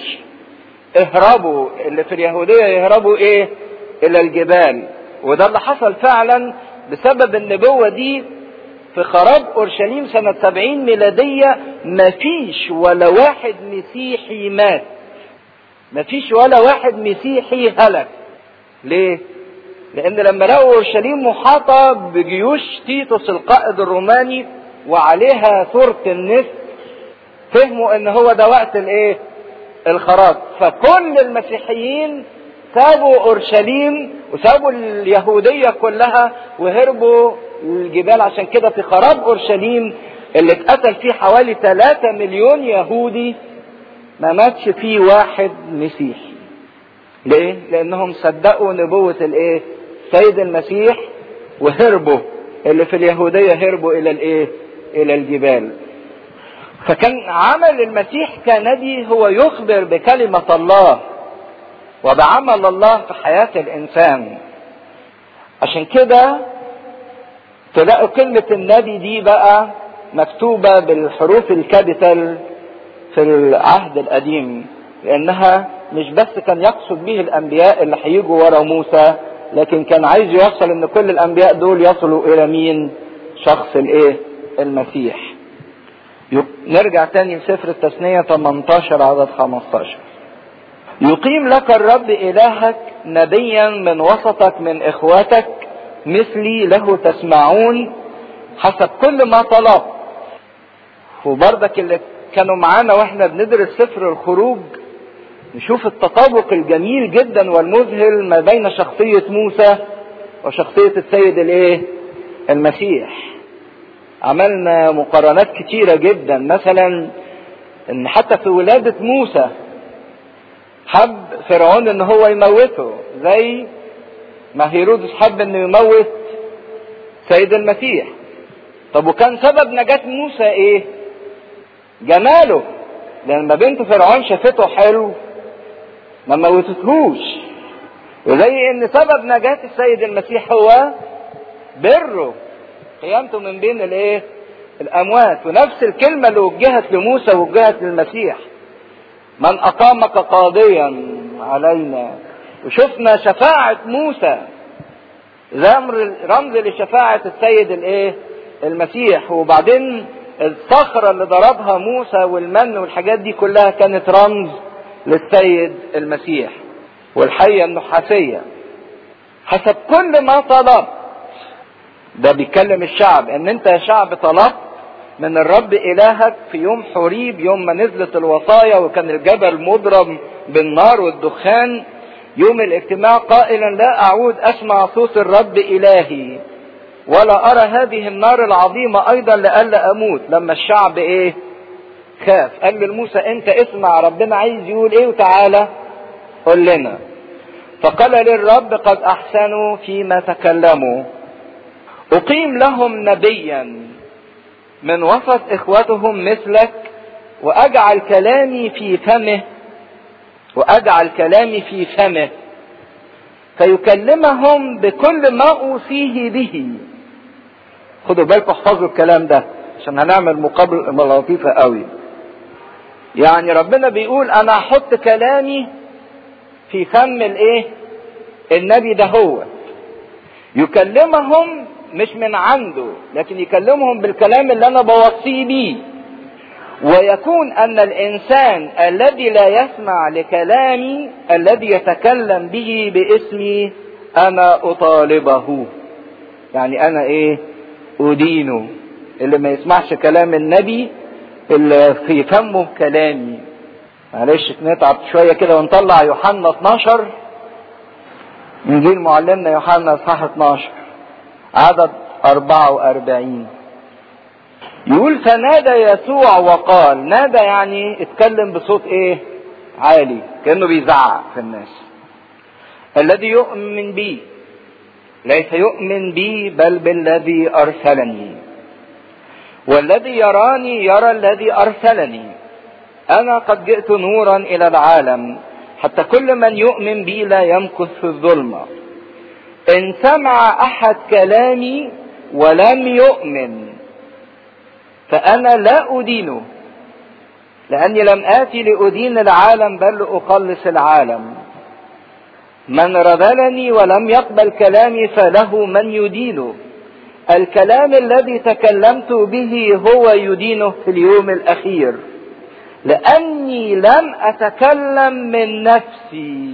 اهربوا اللي في اليهودية يهربوا ايه الى الجبال وده اللي حصل فعلا بسبب النبوة دي في خراب اورشليم سنة سبعين ميلادية مفيش ولا واحد مسيحي مات مفيش ولا واحد مسيحي هلك ليه لان لما لقوا اورشليم محاطة بجيوش تيتوس القائد الروماني وعليها صورة النسر فهموا ان هو ده وقت الايه الخراج فكل المسيحيين سابوا اورشليم وسابوا اليهودية كلها وهربوا الجبال عشان كده في خراب اورشليم اللي اتقتل فيه حوالي 3 مليون يهودي ما ماتش فيه واحد مسيحي ليه؟ لانهم صدقوا نبوة الايه؟ سيد المسيح وهربوا اللي في اليهودية هربوا الى الايه؟ الى الجبال. فكان عمل المسيح كنبي هو يخبر بكلمة الله وبعمل الله في حياة الانسان. عشان كده تلاقوا كلمة النبي دي بقى مكتوبة بالحروف الكابيتال في العهد القديم لانها مش بس كان يقصد به الانبياء اللي هيجوا ورا موسى لكن كان عايز يوصل ان كل الانبياء دول يصلوا الى مين شخص الايه المسيح نرجع تاني لسفر التثنية 18 عدد 15 يقيم لك الرب إلهك نبيا من وسطك من إخوتك مثلي له تسمعون حسب كل ما طلب وبرضك اللي كانوا معانا واحنا بندرس سفر الخروج نشوف التطابق الجميل جدا والمذهل ما بين شخصية موسى وشخصية السيد الايه المسيح عملنا مقارنات كتيرة جدا مثلا ان حتى في ولادة موسى حب فرعون ان هو يموته زي ما هيرودس حب انه يموت سيد المسيح طب وكان سبب نجاة موسى ايه جماله لما بنت فرعون شافته حلو ما موتتهوش وزي ان سبب نجاة السيد المسيح هو بره قيامته من بين الايه الاموات ونفس الكلمة اللي وجهت لموسى وجهت للمسيح من اقامك قاضيا علينا وشفنا شفاعة موسى رمز لشفاعة السيد الايه المسيح وبعدين الصخرة اللي ضربها موسى والمن والحاجات دي كلها كانت رمز للسيد المسيح والحية النحاسية حسب كل ما طلب ده بيتكلم الشعب ان انت يا شعب طلبت من الرب الهك في يوم حريب يوم ما نزلت الوصايا وكان الجبل مضرب بالنار والدخان يوم الاجتماع قائلا لا اعود اسمع صوت الرب الهي ولا ارى هذه النار العظيمة ايضا لئلا اموت لما الشعب ايه خاف قال لموسى انت اسمع ربنا عايز يقول ايه وتعالى قل لنا فقال للرب قد احسنوا فيما تكلموا اقيم لهم نبيا من وسط اخوتهم مثلك واجعل كلامي في فمه واجعل كلامي في فمه فيكلمهم بكل ما اوصيه به خدوا بالكم احفظوا الكلام ده عشان هنعمل مقابلة لطيفة قوي يعني ربنا بيقول انا هحط كلامي في فم الايه النبي ده هو يكلمهم مش من عنده لكن يكلمهم بالكلام اللي انا بوصيه بيه ويكون ان الانسان الذي لا يسمع لكلامي الذي يتكلم به باسمي انا اطالبه يعني انا ايه ادينه اللي ما يسمعش كلام النبي اللي في فمه كلامي معلش نتعب شويه كده ونطلع يوحنا 12 انجيل معلمنا يوحنا اصحاح 12 عدد 44 يقول فنادى يسوع وقال نادى يعني اتكلم بصوت ايه عالي كانه بيزعق في الناس الذي يؤمن بي ليس يؤمن بي بل بالذي ارسلني والذي يراني يرى الذي ارسلني انا قد جئت نورا الى العالم حتى كل من يؤمن بي لا يمكث في الظلمه ان سمع احد كلامي ولم يؤمن فانا لا ادينه لاني لم اتي لادين العالم بل لاخلص العالم من رذلني ولم يقبل كلامي فله من يدينه الكلام الذي تكلمت به هو يدينه في اليوم الاخير لاني لم اتكلم من نفسي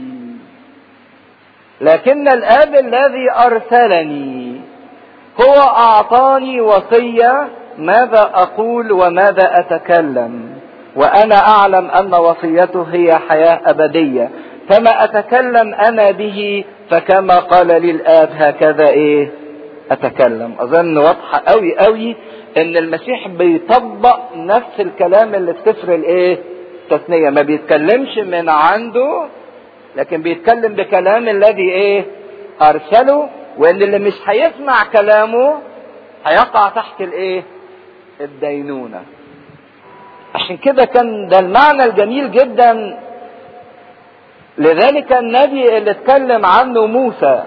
لكن الاب الذي ارسلني هو اعطاني وصيه ماذا اقول وماذا اتكلم وانا اعلم ان وصيته هي حياه ابديه فما اتكلم انا به فكما قال لي الاب هكذا ايه اتكلم اظن واضحه قوي قوي ان المسيح بيطبق نفس الكلام اللي في سفر الايه التثنيه ما بيتكلمش من عنده لكن بيتكلم بكلام الذي ايه ارسله وان اللي مش هيسمع كلامه هيقع تحت الايه الدينونه عشان كده كان ده المعنى الجميل جدا لذلك النبي اللي اتكلم عنه موسى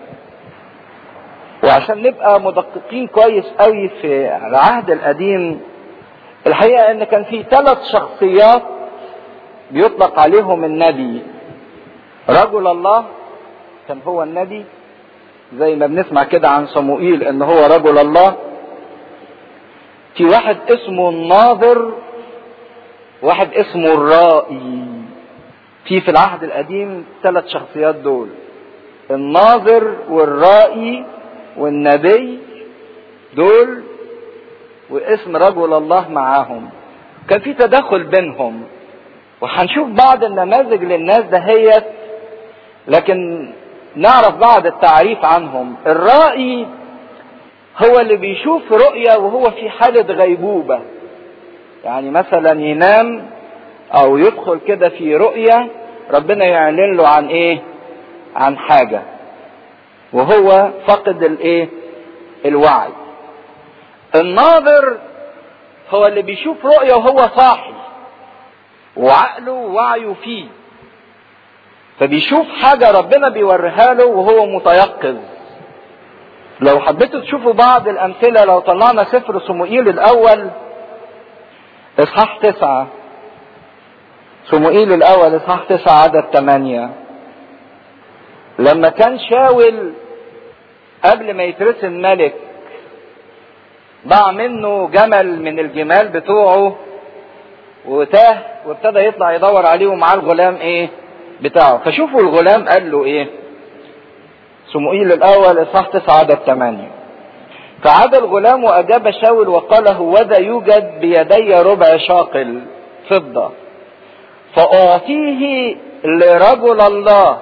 وعشان نبقى مدققين كويس قوي في العهد القديم الحقيقه ان كان في ثلاث شخصيات بيطلق عليهم النبي رجل الله كان هو النبي زي ما بنسمع كده عن صموئيل ان هو رجل الله في واحد اسمه الناظر واحد اسمه الرائي في في العهد القديم ثلاث شخصيات دول الناظر والرائي والنبي دول واسم رجل الله معاهم كان في تدخل بينهم وهنشوف بعض النماذج للناس دهيت لكن نعرف بعض التعريف عنهم الرائي هو اللي بيشوف رؤية وهو في حالة غيبوبة يعني مثلا ينام او يدخل كده في رؤية ربنا يعلن له عن ايه عن حاجة وهو فقد الايه الوعي الناظر هو اللي بيشوف رؤية وهو صاحي وعقله ووعيه فيه فبيشوف حاجة ربنا بيوريها له وهو متيقظ لو حبيتوا تشوفوا بعض الأمثلة لو طلعنا سفر صموئيل الأول إصحاح تسعة صموئيل الأول إصحاح تسعة عدد ثمانية لما كان شاول قبل ما يترسم ملك ضاع منه جمل من الجمال بتوعه وتاه وابتدى يطلع يدور عليه ومعاه الغلام ايه بتاعه فشوفوا الغلام قال له ايه صموئيل الاول اصحاح 9 عدد 8 فعاد الغلام وأجاب شاول وقال هوذا يوجد بيدي ربع شاقل فضة فأعطيه لرجل الله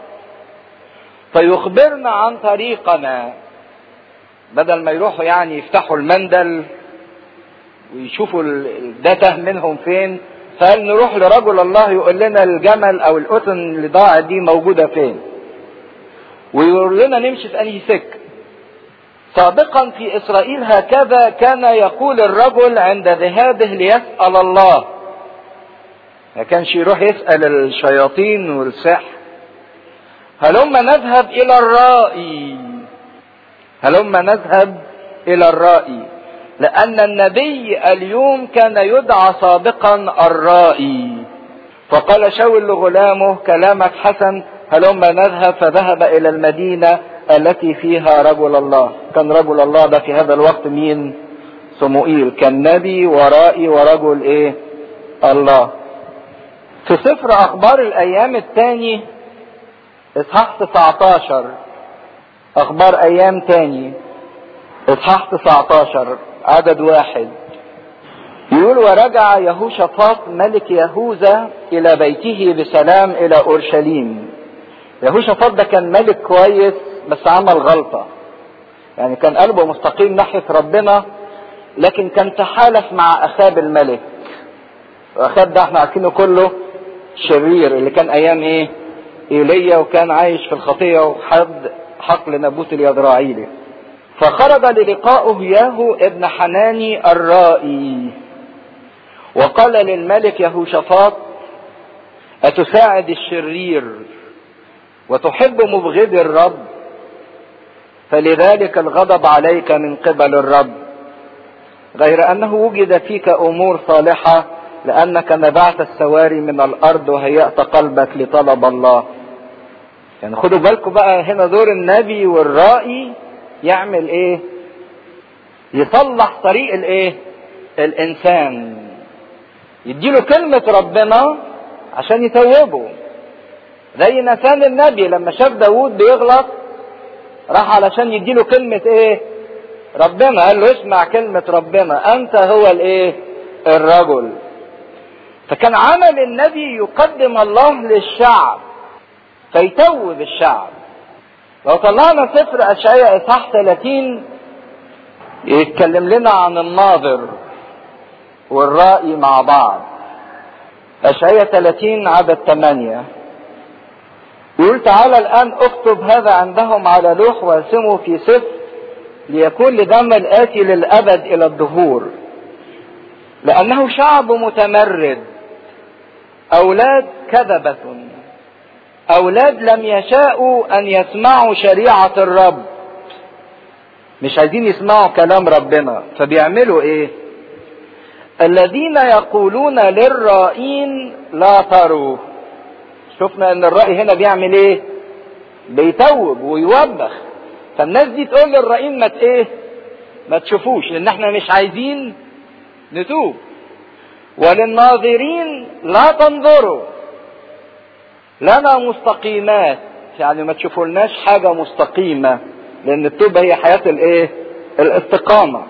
فيخبرنا عن طريقنا بدل ما يروحوا يعني يفتحوا المندل ويشوفوا ده تاه منهم فين فقال نروح لرجل الله يقول لنا الجمل او القطن اللي ضاعت دي موجودة فين ويقول لنا نمشي في انهي سكة سابقا في اسرائيل هكذا كان يقول الرجل عند ذهابه ليسأل الله ما كانش يروح يسأل الشياطين والسحر هلما نذهب الى الرائي هلما نذهب الى الرائي لان النبي اليوم كان يدعى سابقا الرائي فقال شاول لغلامه كلامك حسن هلما نذهب فذهب الى المدينه التي فيها رجل الله كان رجل الله ده في هذا الوقت مين صموئيل كان نبي ورائي ورجل ايه الله في سفر اخبار الايام الثاني اصحاح 19 اخبار ايام تاني اصحاح 19 عدد واحد يقول ورجع يهوشافاط ملك يهوذا الى بيته بسلام الى اورشليم يهوشافاط ده كان ملك كويس بس عمل غلطه يعني كان قلبه مستقيم ناحيه ربنا لكن كان تحالف مع اخاب الملك واخاب ده احنا عارفينه كله شرير اللي كان ايام ايه ايليا وكان عايش في الخطيه وحد حقل نابوت اليزرعيلي فخرج للقائه ياهو ابن حناني الرائي وقال للملك يهوشافاط أتساعد الشرير وتحب مبغض الرب فلذلك الغضب عليك من قبل الرب غير أنه وجد فيك أمور صالحة لأنك نبعت السواري من الأرض وهيأت قلبك لطلب الله يعني خدوا بالكم بقى هنا دور النبي والرائي يعمل ايه يصلح طريق الايه الانسان يديله كلمة ربنا عشان يتوبه زي نسان النبي لما شاف داوود بيغلط راح علشان يديله كلمة ايه ربنا قال له اسمع كلمة ربنا انت هو الايه الرجل فكان عمل النبي يقدم الله للشعب فيتوب الشعب لو طلعنا سفر اشعياء اصحاح 30 يتكلم لنا عن الناظر والرائي مع بعض اشعياء 30 عدد 8 يقول تعالى الان اكتب هذا عندهم على لوح وارسمه في سفر ليكون لدم الاتي للابد الى الدهور لانه شعب متمرد اولاد كذبه اولاد لم يشاءوا ان يسمعوا شريعه الرب مش عايزين يسمعوا كلام ربنا فبيعملوا ايه الذين يقولون للرائين لا تروا شفنا ان الرأي هنا بيعمل ايه بيتوب ويوبخ فالناس دي تقول للرائين ما ايه ما تشوفوش لان احنا مش عايزين نتوب وللناظرين لا تنظروا لنا مستقيمات يعني ما تشوفولناش حاجه مستقيمه لان التوبه هي حياه الايه الاستقامه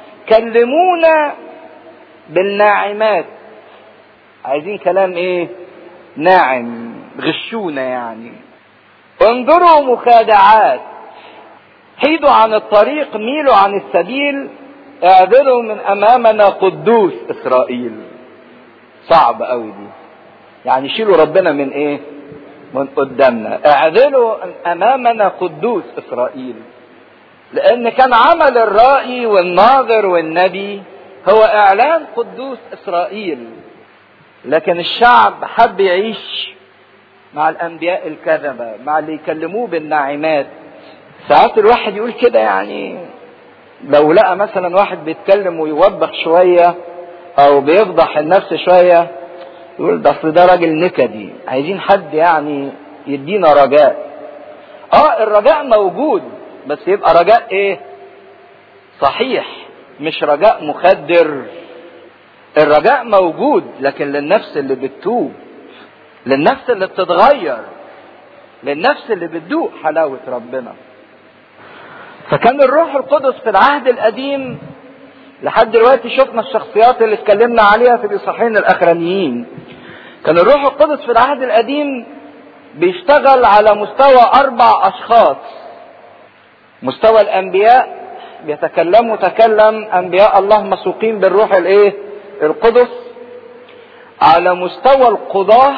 كلمونا بالناعمات عايزين كلام ايه ناعم غشونا يعني انظروا مخادعات حيدوا عن الطريق ميلوا عن السبيل اعذروا من امامنا قدوس اسرائيل صعب قوي دي يعني شيلوا ربنا من ايه من قدامنا اعذروا امامنا قدوس اسرائيل لان كان عمل الرائي والناظر والنبي هو اعلان قدوس اسرائيل لكن الشعب حب يعيش مع الانبياء الكذبه مع اللي يكلموه بالناعمات ساعات الواحد يقول كده يعني لو لقى مثلا واحد بيتكلم ويوبخ شويه او بيفضح النفس شويه يقول ده اصل ده راجل نكدي عايزين حد يعني يدينا رجاء اه الرجاء موجود بس يبقى رجاء ايه صحيح مش رجاء مخدر الرجاء موجود لكن للنفس اللي بتتوب للنفس اللي بتتغير للنفس اللي بتدوق حلاوة ربنا فكان الروح القدس في العهد القديم لحد دلوقتي شفنا الشخصيات اللي اتكلمنا عليها في الاصحاحين الاخرانيين كان الروح القدس في العهد القديم بيشتغل على مستوى اربع اشخاص مستوى الانبياء بيتكلموا تكلم انبياء الله مسوقين بالروح الايه القدس على مستوى القضاه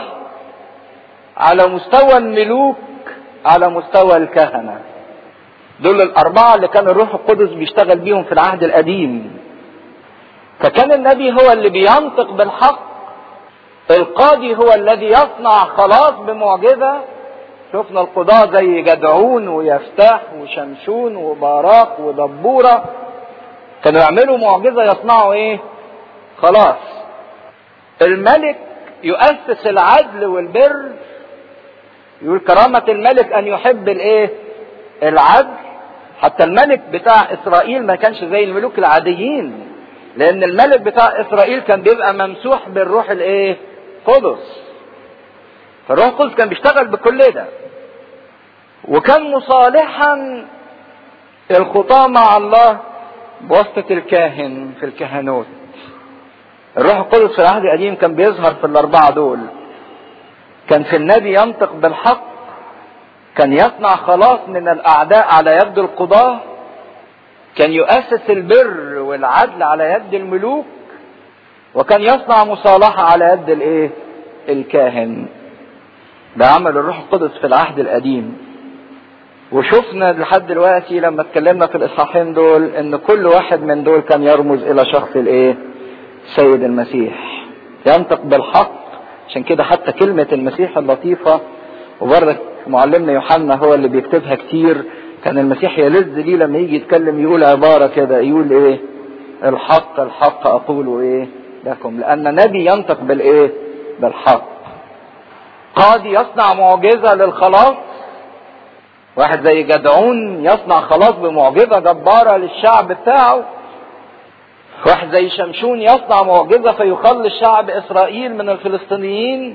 على مستوى الملوك على مستوى الكهنه دول الاربعه اللي كان الروح القدس بيشتغل بيهم في العهد القديم فكان النبي هو اللي بينطق بالحق القاضي هو الذي يصنع خلاص بمعجزه شفنا القضاة زي جدعون ويفتاح وشمشون وباراق ودبورة كانوا يعملوا معجزة يصنعوا ايه خلاص الملك يؤسس العدل والبر يقول كرامة الملك ان يحب الايه العدل حتى الملك بتاع اسرائيل ما كانش زي الملوك العاديين لان الملك بتاع اسرائيل كان بيبقى ممسوح بالروح الايه قدس فالروح القدس كان بيشتغل بكل ده وكان مصالحا الخطاة مع الله بواسطة الكاهن في الكهنوت الروح القدس في العهد القديم كان بيظهر في الأربعة دول كان في النبي ينطق بالحق كان يصنع خلاص من الأعداء على يد القضاة كان يؤسس البر والعدل على يد الملوك وكان يصنع مصالحة على يد الايه الكاهن ده عمل الروح القدس في العهد القديم وشفنا لحد دلوقتي لما اتكلمنا في الاصحاحين دول ان كل واحد من دول كان يرمز الى شخص الايه سيد المسيح ينطق بالحق عشان كده حتى كلمة المسيح اللطيفة وبرضك معلمنا يوحنا هو اللي بيكتبها كتير كان المسيح يلذ ليه لما يجي يتكلم يقول عبارة كده يقول ايه الحق الحق اقول ايه لكم لان نبي ينطق بالايه بالحق قاضي يصنع معجزة للخلاص واحد زي جدعون يصنع خلاص بمعجزة جبارة للشعب بتاعه واحد زي شمشون يصنع معجزة فيخلص شعب إسرائيل من الفلسطينيين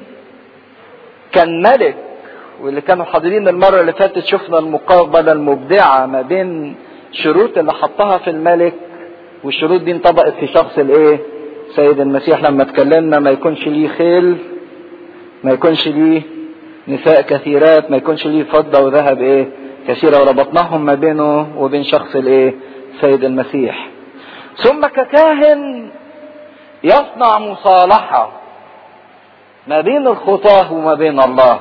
كان ملك واللي كانوا حاضرين المرة اللي فاتت شفنا المقابلة المبدعة ما بين شروط اللي حطها في الملك والشروط دي انطبقت في شخص الايه سيد المسيح لما اتكلمنا ما يكونش ليه خيل ما يكونش ليه نساء كثيرات ما يكونش ليه فضة وذهب ايه كثيرة وربطناهم ما بينه وبين شخص الايه سيد المسيح ثم ككاهن يصنع مصالحة ما بين الخطاة وما بين الله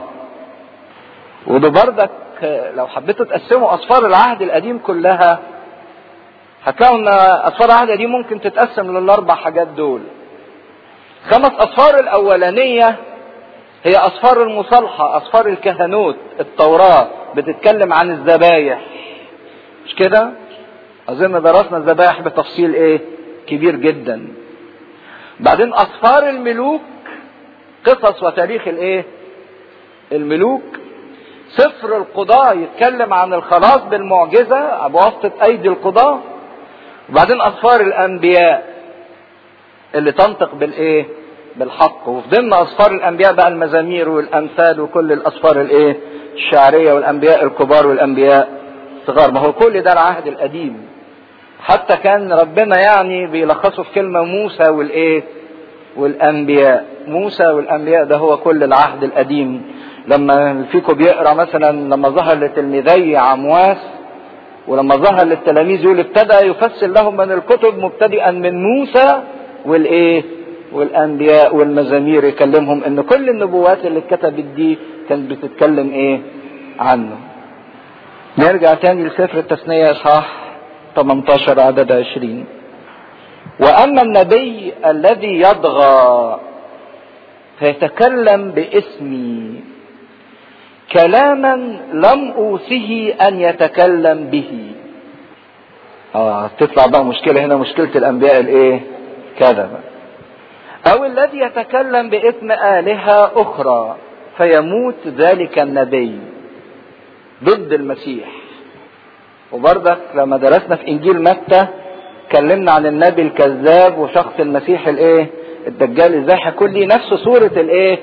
وده بردك لو حبيتوا تقسموا أسفار العهد القديم كلها هتلاقوا ان أسفار العهد القديم ممكن تتقسم للأربع حاجات دول خمس أسفار الأولانية هي أسفار المصالحة أسفار الكهنوت التوراة بتتكلم عن الذبايح مش كده أظن درسنا الذبائح بتفصيل إيه كبير جدا بعدين أسفار الملوك قصص وتاريخ الإيه الملوك سفر القضاء يتكلم عن الخلاص بالمعجزة بواسطة أيدي القضاء وبعدين أسفار الأنبياء اللي تنطق بالإيه بالحق وفي ضمن أسفار الأنبياء بقى المزامير والأمثال وكل الأسفار الإيه الشعرية والأنبياء الكبار والأنبياء الصغار ما هو كل ده العهد القديم حتى كان ربنا يعني بيلخصه في كلمة موسى والإيه والأنبياء موسى والأنبياء ده هو كل العهد القديم لما فيكم بيقرا مثلا لما ظهر لتلميذي عمواس ولما ظهر للتلاميذ يقول ابتدى يفسر لهم من الكتب مبتدئا من موسى والايه والانبياء والمزامير يكلمهم ان كل النبوات اللي اتكتبت دي كانت بتتكلم ايه عنه نرجع تاني لسفر التثنية اصحاح 18 عدد 20 واما النبي الذي يضغى فيتكلم باسمي كلاما لم اوصه ان يتكلم به اه تطلع بقى مشكله هنا مشكله الانبياء الايه كذبه او الذي يتكلم باسم الهه اخرى فيموت ذلك النبي ضد المسيح وبرضك لما درسنا في انجيل متى اتكلمنا عن النبي الكذاب وشخص المسيح الايه الدجال ازاي هيكون ليه نفس صورة الايه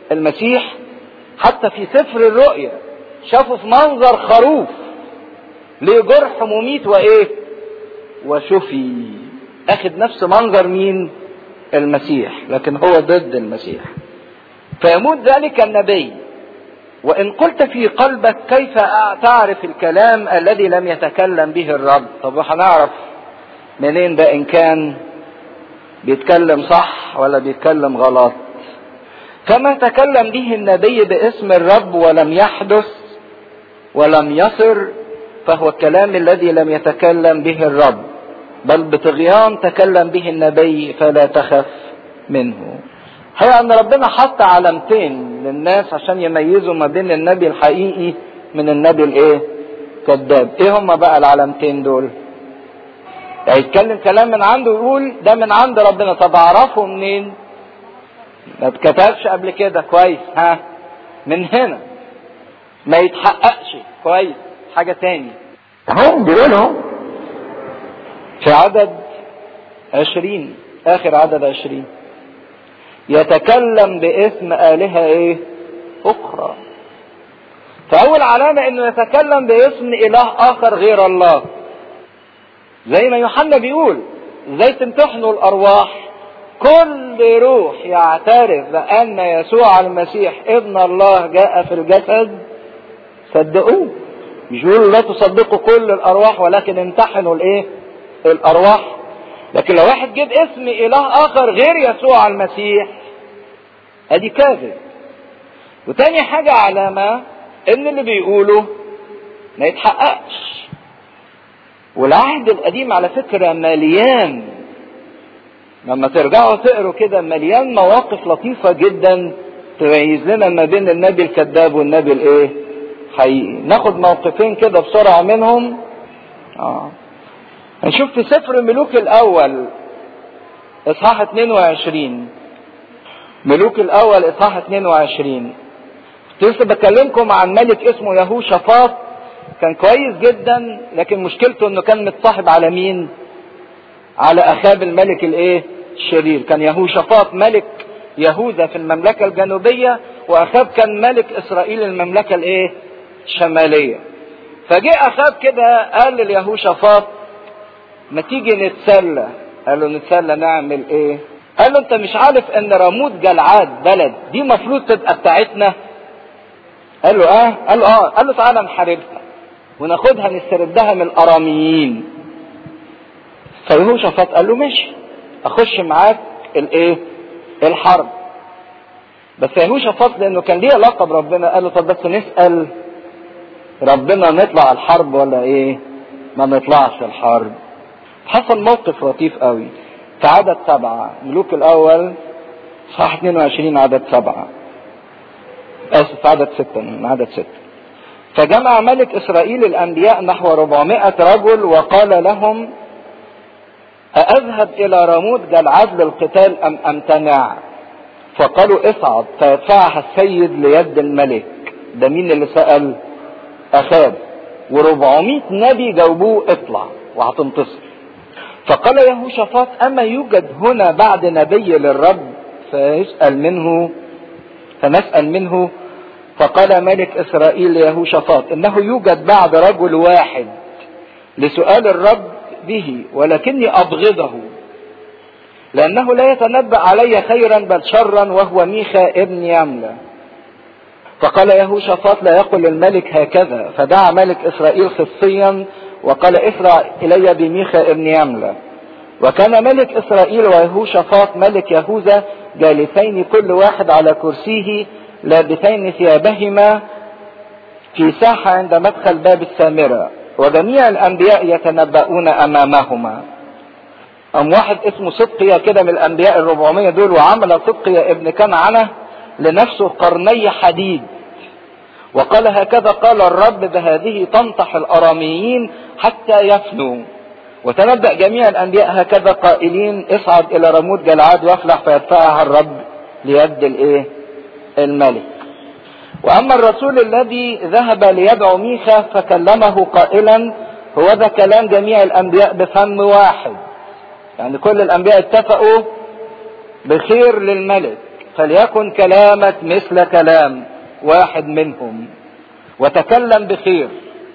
المسيح حتى في سفر الرؤيا شافوا في منظر خروف ليه جرح مميت وايه وشفي اخد نفس منظر مين المسيح لكن هو ضد المسيح فيموت ذلك النبي وان قلت في قلبك كيف تعرف الكلام الذي لم يتكلم به الرب طب هنعرف منين ده ان كان بيتكلم صح ولا بيتكلم غلط كما تكلم به النبي باسم الرب ولم يحدث ولم يصر فهو الكلام الذي لم يتكلم به الرب بل بطغيان تكلم به النبي فلا تخف منه هي ان ربنا حط علامتين للناس عشان يميزوا ما بين النبي الحقيقي من النبي الايه كذاب ايه هما بقى العلامتين دول يعني يتكلم كلام من عنده يقول ده من عند ربنا طب اعرفه منين ما اتكتبش قبل كده كويس ها من هنا ما يتحققش كويس حاجة تاني اهو بيقولوا في عدد عشرين اخر عدد عشرين يتكلم باسم آلهة ايه اخرى فاول علامة انه يتكلم باسم اله اخر غير الله زي ما يوحنا بيقول ازاي تمتحنوا الارواح كل روح يعترف بان يسوع المسيح ابن الله جاء في الجسد صدقوه مش بيقولوا لا تصدقوا كل الارواح ولكن امتحنوا الايه الارواح لكن لو واحد جيب اسم اله اخر غير يسوع المسيح ادي كاذب وتاني حاجة علامة ان اللي بيقوله ما يتحققش والعهد القديم على فكرة مليان لما ترجعوا تقروا كده مليان مواقف لطيفة جدا تميز لنا ما بين النبي الكذاب والنبي الايه حقيقي ناخد موقفين كده بسرعة منهم اه هنشوف في سفر ملوك الاول اصحاح 22 ملوك الاول اصحاح 22 لسه بكلمكم عن ملك اسمه يهوشافاط كان كويس جدا لكن مشكلته انه كان متصاحب على مين على اخاب الملك الايه الشرير كان يهوشافاط ملك يهوذا في المملكة الجنوبية واخاب كان ملك اسرائيل المملكة الايه الشمالية فجاء اخاب كده قال لليهوشافاط ما تيجي نتسلى قال له نتسلى نعمل ايه قال له انت مش عارف ان راموت جلعاد بلد دي مفروض تبقى بتاعتنا قال له اه قال له اه قال له تعالى نحاربها وناخدها نستردها من الاراميين فيهوشافاط قال له ماشي اخش معاك الايه الحرب بس يهوشافاط لانه كان ليه علاقه بربنا قال له طب بس نسال ربنا نطلع الحرب ولا ايه ما نطلعش الحرب حصل موقف لطيف قوي في عدد سبعة ملوك الأول صح 22 عدد سبعة آسف عدد ستة من عدد ستة فجمع ملك إسرائيل الأنبياء نحو 400 رجل وقال لهم أذهب إلى راموت جلعاد للقتال أم أمتنع فقالوا اصعد فيدفعها السيد ليد الملك ده مين اللي سأل أخاب و400 نبي جاوبوه اطلع وهتنتصر فقال يهوشافاط أما يوجد هنا بعد نبي للرب فيسأل منه فنسأل منه فقال ملك إسرائيل ليهوشافاط إنه يوجد بعد رجل واحد لسؤال الرب به ولكني أبغضه لأنه لا يتنبأ علي خيرا بل شرا وهو ميخا ابن يملة فقال يهوشافاط لا يقل الملك هكذا فدعا ملك إسرائيل خصيا وقال اسرع الي بميخا ابن يملة وكان ملك اسرائيل ويهوشافاط ملك يهوذا جالسين كل واحد على كرسيه لابسين ثيابهما في ساحة عند مدخل باب السامرة وجميع الانبياء يتنبؤون امامهما ام واحد اسمه صدقيا كده من الانبياء الربعمية دول وعمل صدقيا ابن كنعنة لنفسه قرني حديد وقال هكذا قال الرب بهذه تنطح الاراميين حتى يفنوا وتنبأ جميع الانبياء هكذا قائلين اصعد الى رموت جلعاد واخلع فيدفعها الرب ليد الايه الملك واما الرسول الذي ذهب ليدعو ميخا فكلمه قائلا هو ذا كلام جميع الانبياء بفم واحد يعني كل الانبياء اتفقوا بخير للملك فليكن كلامك مثل كلام واحد منهم وتكلم بخير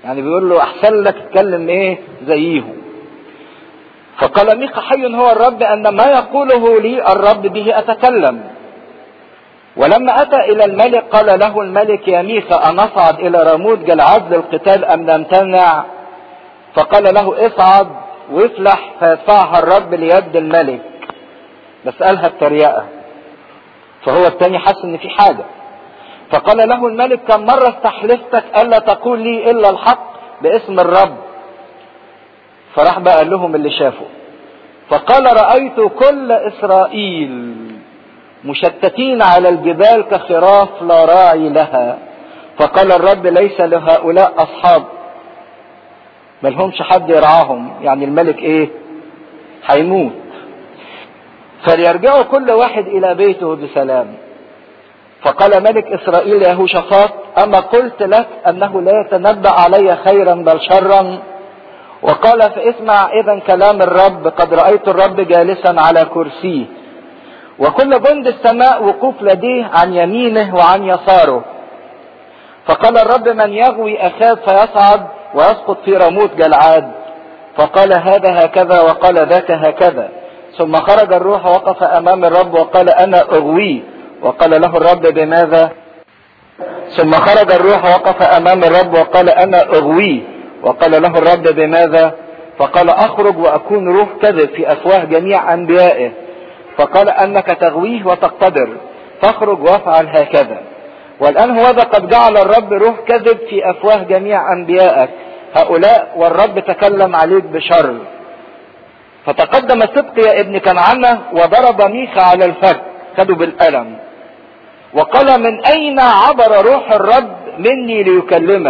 يعني بيقول له احسن لك تتكلم ايه زيهم فقال ميخا حي هو الرب ان ما يقوله لي الرب به اتكلم ولما اتى الى الملك قال له الملك يا ميخا انصعد الى راموت جلعاد للقتال ام نمتنع فقال له اصعد وافلح فيدفعها الرب ليد الملك بس قالها بتريقه فهو التاني حس ان في حاجه فقال له الملك كم مرة استحلفتك ألا تقول لي إلا الحق باسم الرب فراح بقى قال لهم اللي شافه فقال رأيت كل إسرائيل مشتتين على الجبال كخراف لا راعي لها فقال الرب ليس لهؤلاء أصحاب ملهمش حد يرعاهم يعني الملك ايه هيموت فليرجعوا كل واحد الى بيته بسلام فقال ملك اسرائيل يهوشافاط اما قلت لك انه لا يتنبا علي خيرا بل شرا وقال فاسمع اذا كلام الرب قد رايت الرب جالسا على كرسيه وكل جند السماء وقوف لديه عن يمينه وعن يساره فقال الرب من يغوي اخاب فيصعد ويسقط في رموت جلعاد فقال هذا هكذا وقال ذاك هكذا ثم خرج الروح وقف امام الرب وقال انا اغويه وقال له الرب بماذا ثم خرج الروح وقف امام الرب وقال انا اغويه وقال له الرب بماذا فقال اخرج واكون روح كذب في افواه جميع انبيائه فقال انك تغويه وتقتدر فاخرج وافعل هكذا والان هو قد جعل الرب روح كذب في افواه جميع انبيائك هؤلاء والرب تكلم عليك بشر فتقدم صدق يا ابن كنعانة وضرب ميخا على الفك خدوا بالقلم وقال من اين عبر روح الرب مني ليكلمك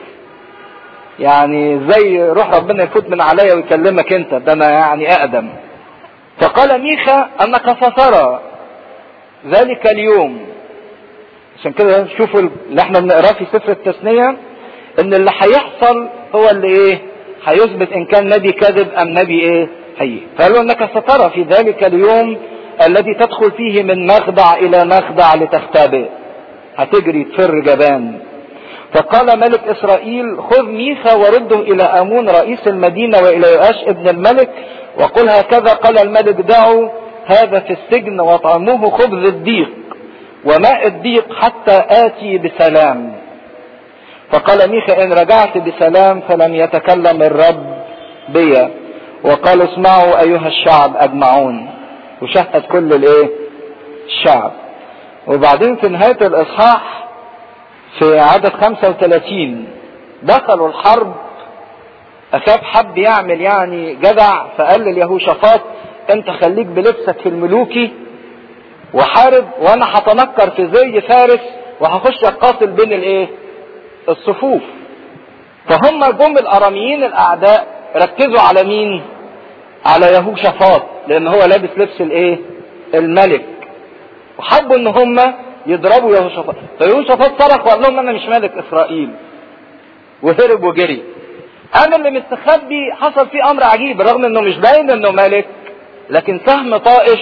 يعني زي روح ربنا يفوت من عليا ويكلمك انت ده انا يعني اقدم فقال ميخا انك سترى ذلك اليوم عشان كده شوفوا اللي احنا بنقراه في سفر التثنية ان اللي هيحصل هو اللي ايه هيثبت ان كان نبي كذب ام نبي ايه حي فقالوا انك سترى في ذلك اليوم الذي تدخل فيه من مخدع الى مخدع لتختبئ هتجري تفر جبان فقال ملك اسرائيل خذ ميخا ورده الى امون رئيس المدينة والى يؤاش ابن الملك وقل هكذا قال الملك دعوا هذا في السجن واطعموه خبز الضيق وماء الضيق حتى اتي بسلام فقال ميخا ان رجعت بسلام فلم يتكلم الرب بي وقال اسمعوا ايها الشعب اجمعون وشهد كل الايه الشعب وبعدين في نهاية الاصحاح في عدد 35 دخلوا الحرب اخاب حب يعمل يعني جدع فقال لليهوشافاط انت خليك بلبسك الملوكي وحارب وانا هتنكر في زي فارس وهخش اقاتل بين الايه الصفوف فهم جم الاراميين الاعداء ركزوا على مين على يهوشافاط لان هو لابس لبس الايه الملك وحبوا ان هم يضربوا يهوشافاط فيهوشافاط صرخ وقال لهم انا مش ملك اسرائيل وهرب وجري انا اللي مستخبي حصل فيه امر عجيب رغم انه مش باين انه ملك لكن سهم طائش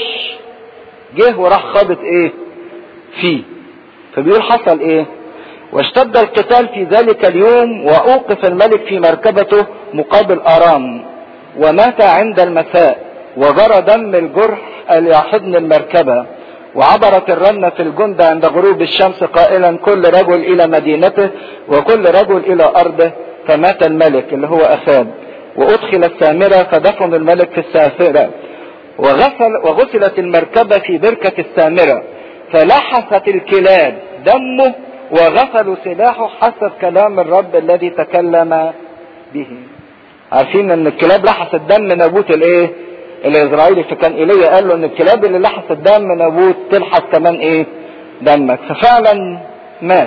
جه وراح خابط ايه فيه فبيقول حصل ايه واشتد القتال في ذلك اليوم واوقف الملك في مركبته مقابل ارام ومات عند المساء وجرى دم الجرح ليحضن المركبة وعبرت الرنة في الجند عند غروب الشمس قائلا كل رجل الى مدينته وكل رجل الى ارضه فمات الملك اللي هو اخاب وادخل السامرة فدفن الملك في السافرة وغسل وغسلت المركبة في بركة السامرة فلحست الكلاب دمه وغسلوا سلاحه حسب كلام الرب الذي تكلم به عارفين ان الكلاب لحست دم نابوت الايه الاسرائيلي فكان ايليا قال له ان الكلاب اللي لحست دم نابوت تلحس كمان ايه دمك ففعلا مات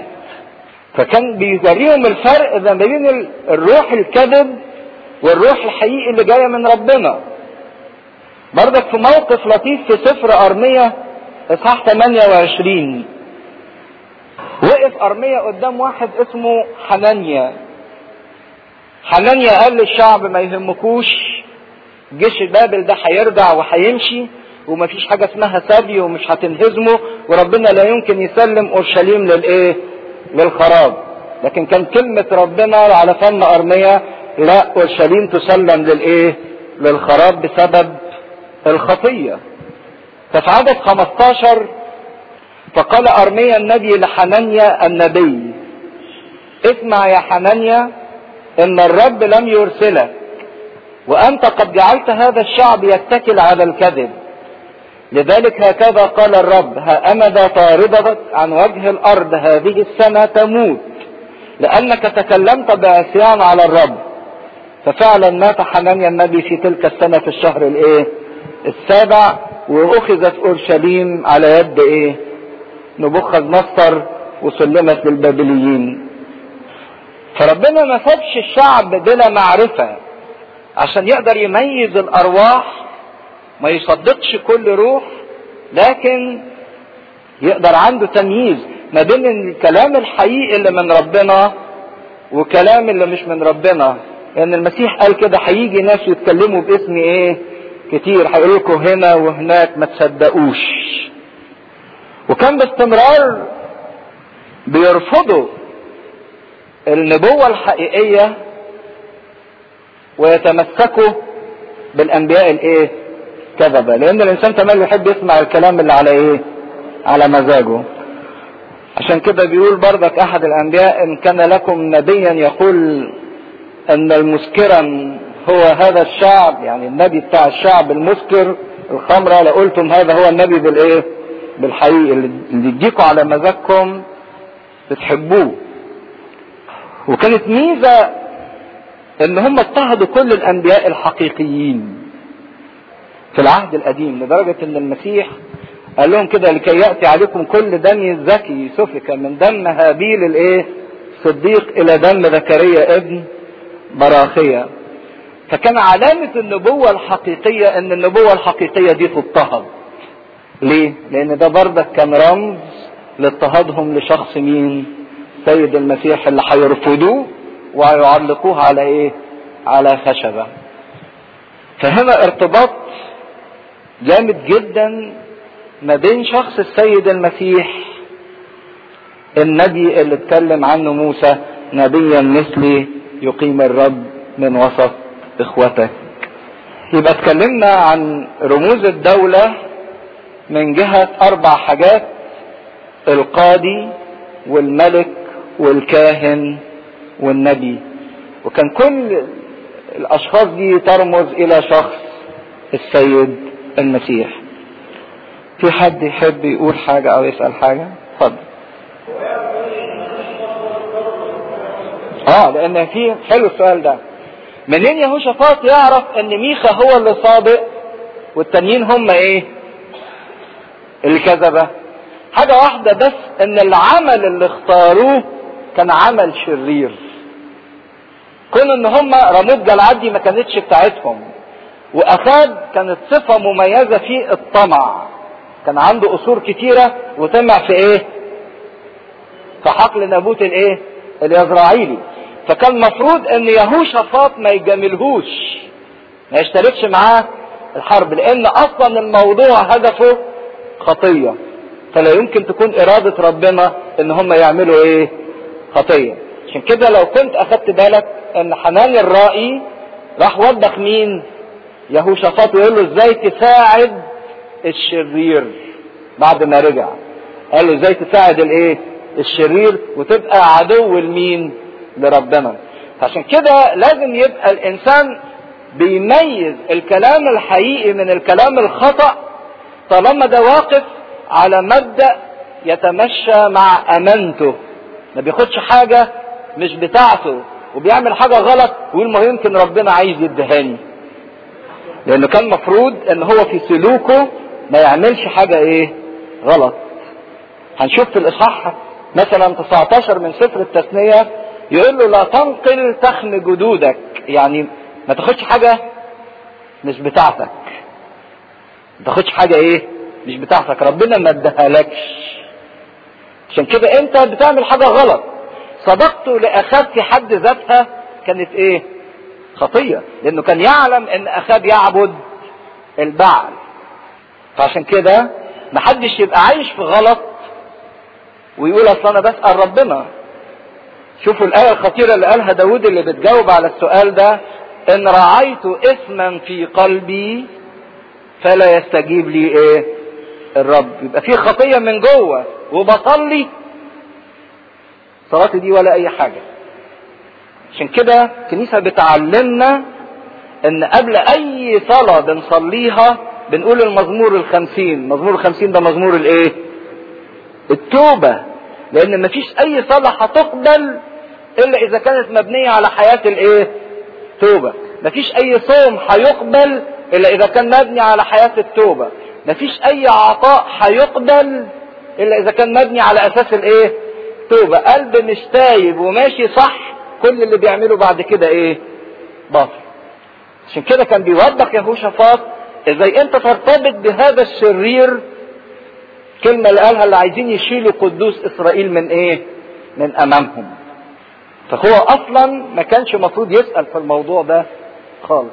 فكان بيوريهم الفرق ما بين الروح الكذب والروح الحقيقي اللي جايه من ربنا برضك في موقف لطيف في سفر ارمية اصحاح 28 وقف ارمية قدام واحد اسمه حنانيا حنانيا قال للشعب ما يهمكوش جيش بابل ده هيرجع وهيمشي ومفيش حاجة اسمها سبي ومش هتنهزمه وربنا لا يمكن يسلم اورشليم للايه للخراب لكن كان كلمة ربنا على فم أرمية لا أورشليم تسلم للإيه للخراب بسبب الخطية ففي عدد 15 فقال أرميا النبي لحنانيا النبي اسمع يا حنانيا إن الرب لم يرسلك وأنت قد جعلت هذا الشعب يتكل على الكذب لذلك هكذا قال الرب ها أنا ذا طاردتك عن وجه الأرض هذه السنة تموت لأنك تكلمت بعصيان على الرب ففعلا مات حنانيا النبي في تلك السنة في الشهر الايه السابع واخذت اورشليم على يد ايه نبوخذ نصر وسلمت للبابليين فربنا ما سابش الشعب بلا معرفة عشان يقدر يميز الارواح ما يصدقش كل روح لكن يقدر عنده تمييز ما بين الكلام الحقيقي اللي من ربنا وكلام اللي مش من ربنا لان المسيح قال كده هيجي ناس يتكلموا باسم ايه كتير هيقول لكم هنا وهناك ما تصدقوش وكان باستمرار بيرفضوا النبوة الحقيقية ويتمسكوا بالانبياء الايه كذبة لان الانسان تمام يحب يسمع الكلام اللي على ايه على مزاجه عشان كده بيقول بردك احد الانبياء ان كان لكم نبيا يقول ان المسكرا هو هذا الشعب يعني النبي بتاع الشعب المسكر الخمرة لقلتم هذا هو النبي بالايه بالحقيقي اللي يديكوا على مزاجكم بتحبوه وكانت ميزة ان هم اضطهدوا كل الانبياء الحقيقيين في العهد القديم لدرجة ان المسيح قال لهم كده لكي يأتي عليكم كل دم زكي سفك من دم هابيل الايه صديق الى دم زكريا ابن براخية فكان علامة النبوة الحقيقية ان النبوة الحقيقية دي تضطهد ليه لان ده بردك كان رمز لاضطهادهم لشخص مين سيد المسيح اللي هيرفضوه وهيعلقوه على ايه على خشبة فهنا ارتباط جامد جدا ما بين شخص السيد المسيح النبي اللي اتكلم عنه موسى نبيا مثلي يقيم الرب من وسط اخوتك يبقى اتكلمنا عن رموز الدولة من جهة اربع حاجات القاضي والملك والكاهن والنبي وكان كل الاشخاص دي ترمز الى شخص السيد المسيح في حد يحب يقول حاجة او يسأل حاجة اتفضل اه لان في حلو السؤال ده منين يهوشافاط يعرف ان ميخا هو اللي صادق والتانيين هم ايه اللي كذبه حاجة واحدة بس ان العمل اللي اختاروه كان عمل شرير كون ان هم رموت جلعاد دي ما كانتش بتاعتهم واخاب كانت صفة مميزة في الطمع كان عنده قصور كتيرة وطمع في ايه في حقل نابوت الايه اليزرعيلي فكان مفروض ان يهوشافاط ما يجاملهوش ما يشتركش معاه الحرب لان اصلا الموضوع هدفه خطية فلا يمكن تكون ارادة ربنا ان هم يعملوا ايه خطية عشان كده لو كنت اخدت بالك ان حنان الرائي راح وبخ مين يهوشافاط ويقول له ازاي تساعد الشرير بعد ما رجع قال له ازاي تساعد الايه الشرير وتبقى عدو لمين لربنا عشان كده لازم يبقى الانسان بيميز الكلام الحقيقي من الكلام الخطأ طالما ده واقف على مبدأ يتمشى مع امانته ما بياخدش حاجة مش بتاعته وبيعمل حاجة غلط ويقول ما يمكن ربنا عايز يدهاني لانه كان مفروض ان هو في سلوكه ما يعملش حاجة ايه غلط هنشوف في الاصحاح مثلا 19 من سفر التثنية يقول له لا تنقل تخن جدودك يعني ما تاخدش حاجة مش بتاعتك ما تاخدش حاجة ايه مش بتاعتك ربنا ما ادهالكش عشان كده انت بتعمل حاجة غلط صدقته لاخاب في حد ذاتها كانت ايه خطية لانه كان يعلم ان اخاب يعبد البعل فعشان كده محدش يبقى عايش في غلط ويقول اصل انا بسأل ربنا شوفوا الآية الخطيرة اللي قالها داود اللي بتجاوب على السؤال ده إن رعيت إثما في قلبي فلا يستجيب لي إيه؟ الرب يبقى في خطية من جوه وبصلي صلاتي دي ولا أي حاجة عشان كده الكنيسة بتعلمنا إن قبل أي صلاة بنصليها بنقول المزمور الخمسين مزمور الخمسين ده مزمور الإيه؟ التوبة لأن مفيش أي صلاة هتقبل الا اذا كانت مبنية على حياة الايه توبة مفيش اي صوم هيقبل الا اذا كان مبني على حياة التوبة مفيش اي عطاء هيقبل الا اذا كان مبني على اساس الايه توبة قلب مش تايب وماشي صح كل اللي بيعمله بعد كده ايه باطل عشان كده كان بيوضح يهوشافاط ازاي انت ترتبط بهذا الشرير كلمة اللي قالها اللي عايزين يشيلوا قدوس اسرائيل من ايه من امامهم فهو اصلا ما كانش المفروض يسأل في الموضوع ده خالص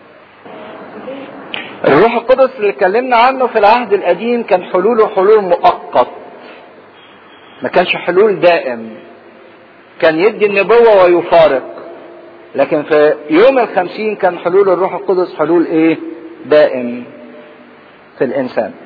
الروح القدس اللي اتكلمنا عنه في العهد القديم كان حلوله حلول مؤقت ما كانش حلول دائم كان يدي النبوة ويفارق لكن في يوم الخمسين كان حلول الروح القدس حلول ايه دائم في الانسان